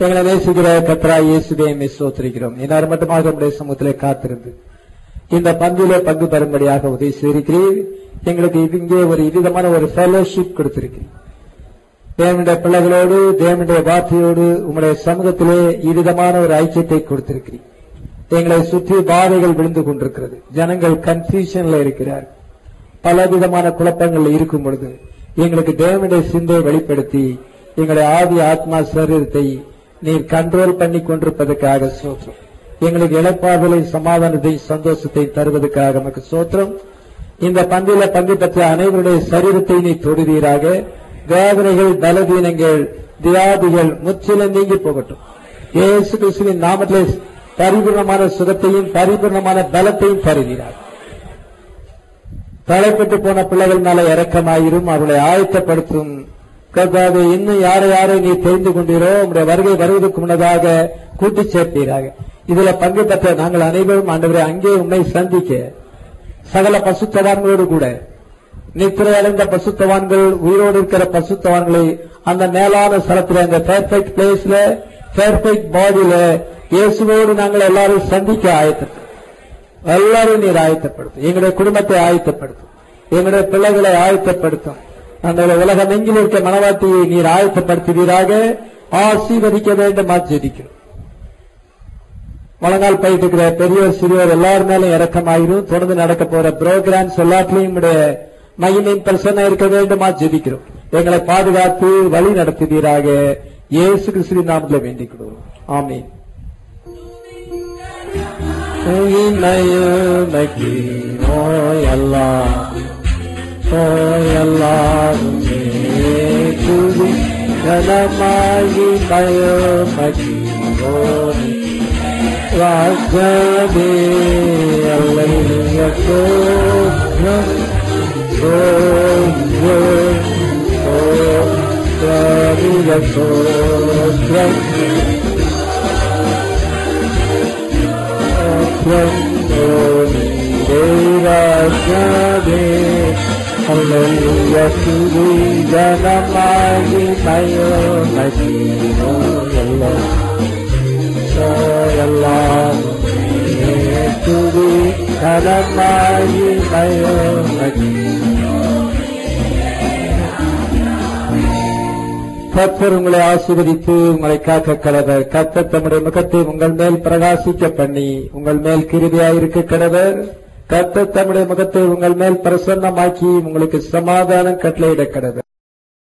Speaker 1: எங்களை நேசிக்கிற கத்ரா இயேசுவே சோத்திருக்கிறோம் இன்னார் மட்டுமாக நம்முடைய சமூகத்திலே காத்திருந்து இந்த பந்திலே பங்கு பெறும்படியாக உதவி செய்திருக்கிறீர் எங்களுக்கு இது இங்கே ஒரு விதமான ஒரு ஃபெலோஷிப் கொடுத்திருக்கிறீர் தேவனுடைய பிள்ளைகளோடு தேவனுடைய வார்த்தையோடு உங்களுடைய சமூகத்திலே இவ்விதமான ஒரு ஐக்கியத்தை கொடுத்திருக்கிறீர் எங்களை சுற்றி பாதைகள் விழுந்து கொண்டிருக்கிறது ஜனங்கள் கன்ஃபியூஷன்ல இருக்கிறார் பல விதமான குழப்பங்கள் இருக்கும் பொழுது எங்களுக்கு தேவனுடைய சிந்தையை வெளிப்படுத்தி எங்களுடைய ஆதி ஆத்மா சரீரத்தை நீர் கண்ட்ரோல் பண்ணி கொண்டிருப்பதற்காக சோத்திரம் எங்களுக்கு இழப்பாதலை சமாதானத்தை சந்தோஷத்தை தருவதற்காக நமக்கு சோத்திரம் இந்த பந்தில பங்கு பெற்ற அனைவருடைய சரீரத்தை நீ தொடுவீராக வேதனைகள் பலவீனங்கள் வியாதிகள் முற்றிலும் நீங்கி போகட்டும் இயேசு கிறிஸ்துவின் நாமத்திலே பரிபூர்ணமான சுகத்தையும் பரிபூர்ணமான பலத்தையும் தருகிறார் தலைப்பட்டு போன பிள்ளைகள் மேல இறக்கமாயிரும் அவர்களை ஆயத்தப்படுத்தும் கர்த்தாவே இன்னும் யாரை யாரை நீ தெரிந்து கொண்டீரோ உங்களுடைய வருகை வருவதற்கு முன்னதாக கூட்டி சேர்ப்பீராக இதுல பங்கு பெற்ற நாங்கள் அனைவரும் ஆண்டவரை அங்கே உன்னை சந்திக்க சகல பசுத்தவான்களோடு கூட நித்திரை அடைந்த பசுத்தவான்கள் உயிரோடு இருக்கிற பசுத்தவான்களை அந்த மேலான ஸ்தலத்தில் அந்த பெர்ஃபெக்ட் பிளேஸ்ல பெர்ஃபெக்ட் பாடியில இயேசுவோடு நாங்கள் எல்லாரும் சந்திக்க ஆயத்தம் எல்லாரும் நீர் ஆயத்தப்படுத்தும் எங்களுடைய குடும்பத்தை ஆயத்தப்படுத்தும் எங்களுடைய பிள்ளைகளை ஆயத்தப்படுத்தும் அந்த உலகம் எங்கில் இருக்க மனவாட்டியை நீர் ஆயத்தப்படுத்துவீராக ஆசீர்வதிக்க வேண்டும் ஆச்சரிக்கிறோம் முழங்கால் போயிட்டு இருக்கிற பெரியோர் சிறியோர் எல்லார் மேலும் இறக்கமாயிரும் தொடர்ந்து நடக்க போற ப்ரோக்ராம்ஸ் எல்லாத்திலையும் உடைய மகிமையின் பிரசன்னம் இருக்க வேண்டுமா ஜெபிக்கிறோம் எங்களை பாதுகாத்து வழி நடத்துவீராக இயேசு கிறிஸ்துவின் நாமத்தில் வேண்டிக் கொள்வோம் ஆமீன் மகிமையுமக்கி நோயெல்லாம் நோயெல்லாம் துதி கனமாகி மயமக்கி நோய் ராஜதே அல்லைய சோத்ரம் சோத்ரம் சோத்ரம் சோத்ரம் தேவராஜதே அல்லைய துதி கனமாகி மயமக்கி நோயெல்லாம் எல்லாம் துதி கரமாயி மயோமதி கத்தர் உங்களை ஆசீர்வதித்து உங்களை காக்க கடவர் கத்தர் தம்முடைய முகத்தை உங்கள் மேல் பிரகாசிக்க பண்ணி உங்கள் மேல் கிருதியாயிருக்க கடவர் கத்தர் தம்முடைய முகத்தை உங்கள் மேல் பிரசன்னமாக்கி உங்களுக்கு சமாதானம் கட்டளையிட கடவர்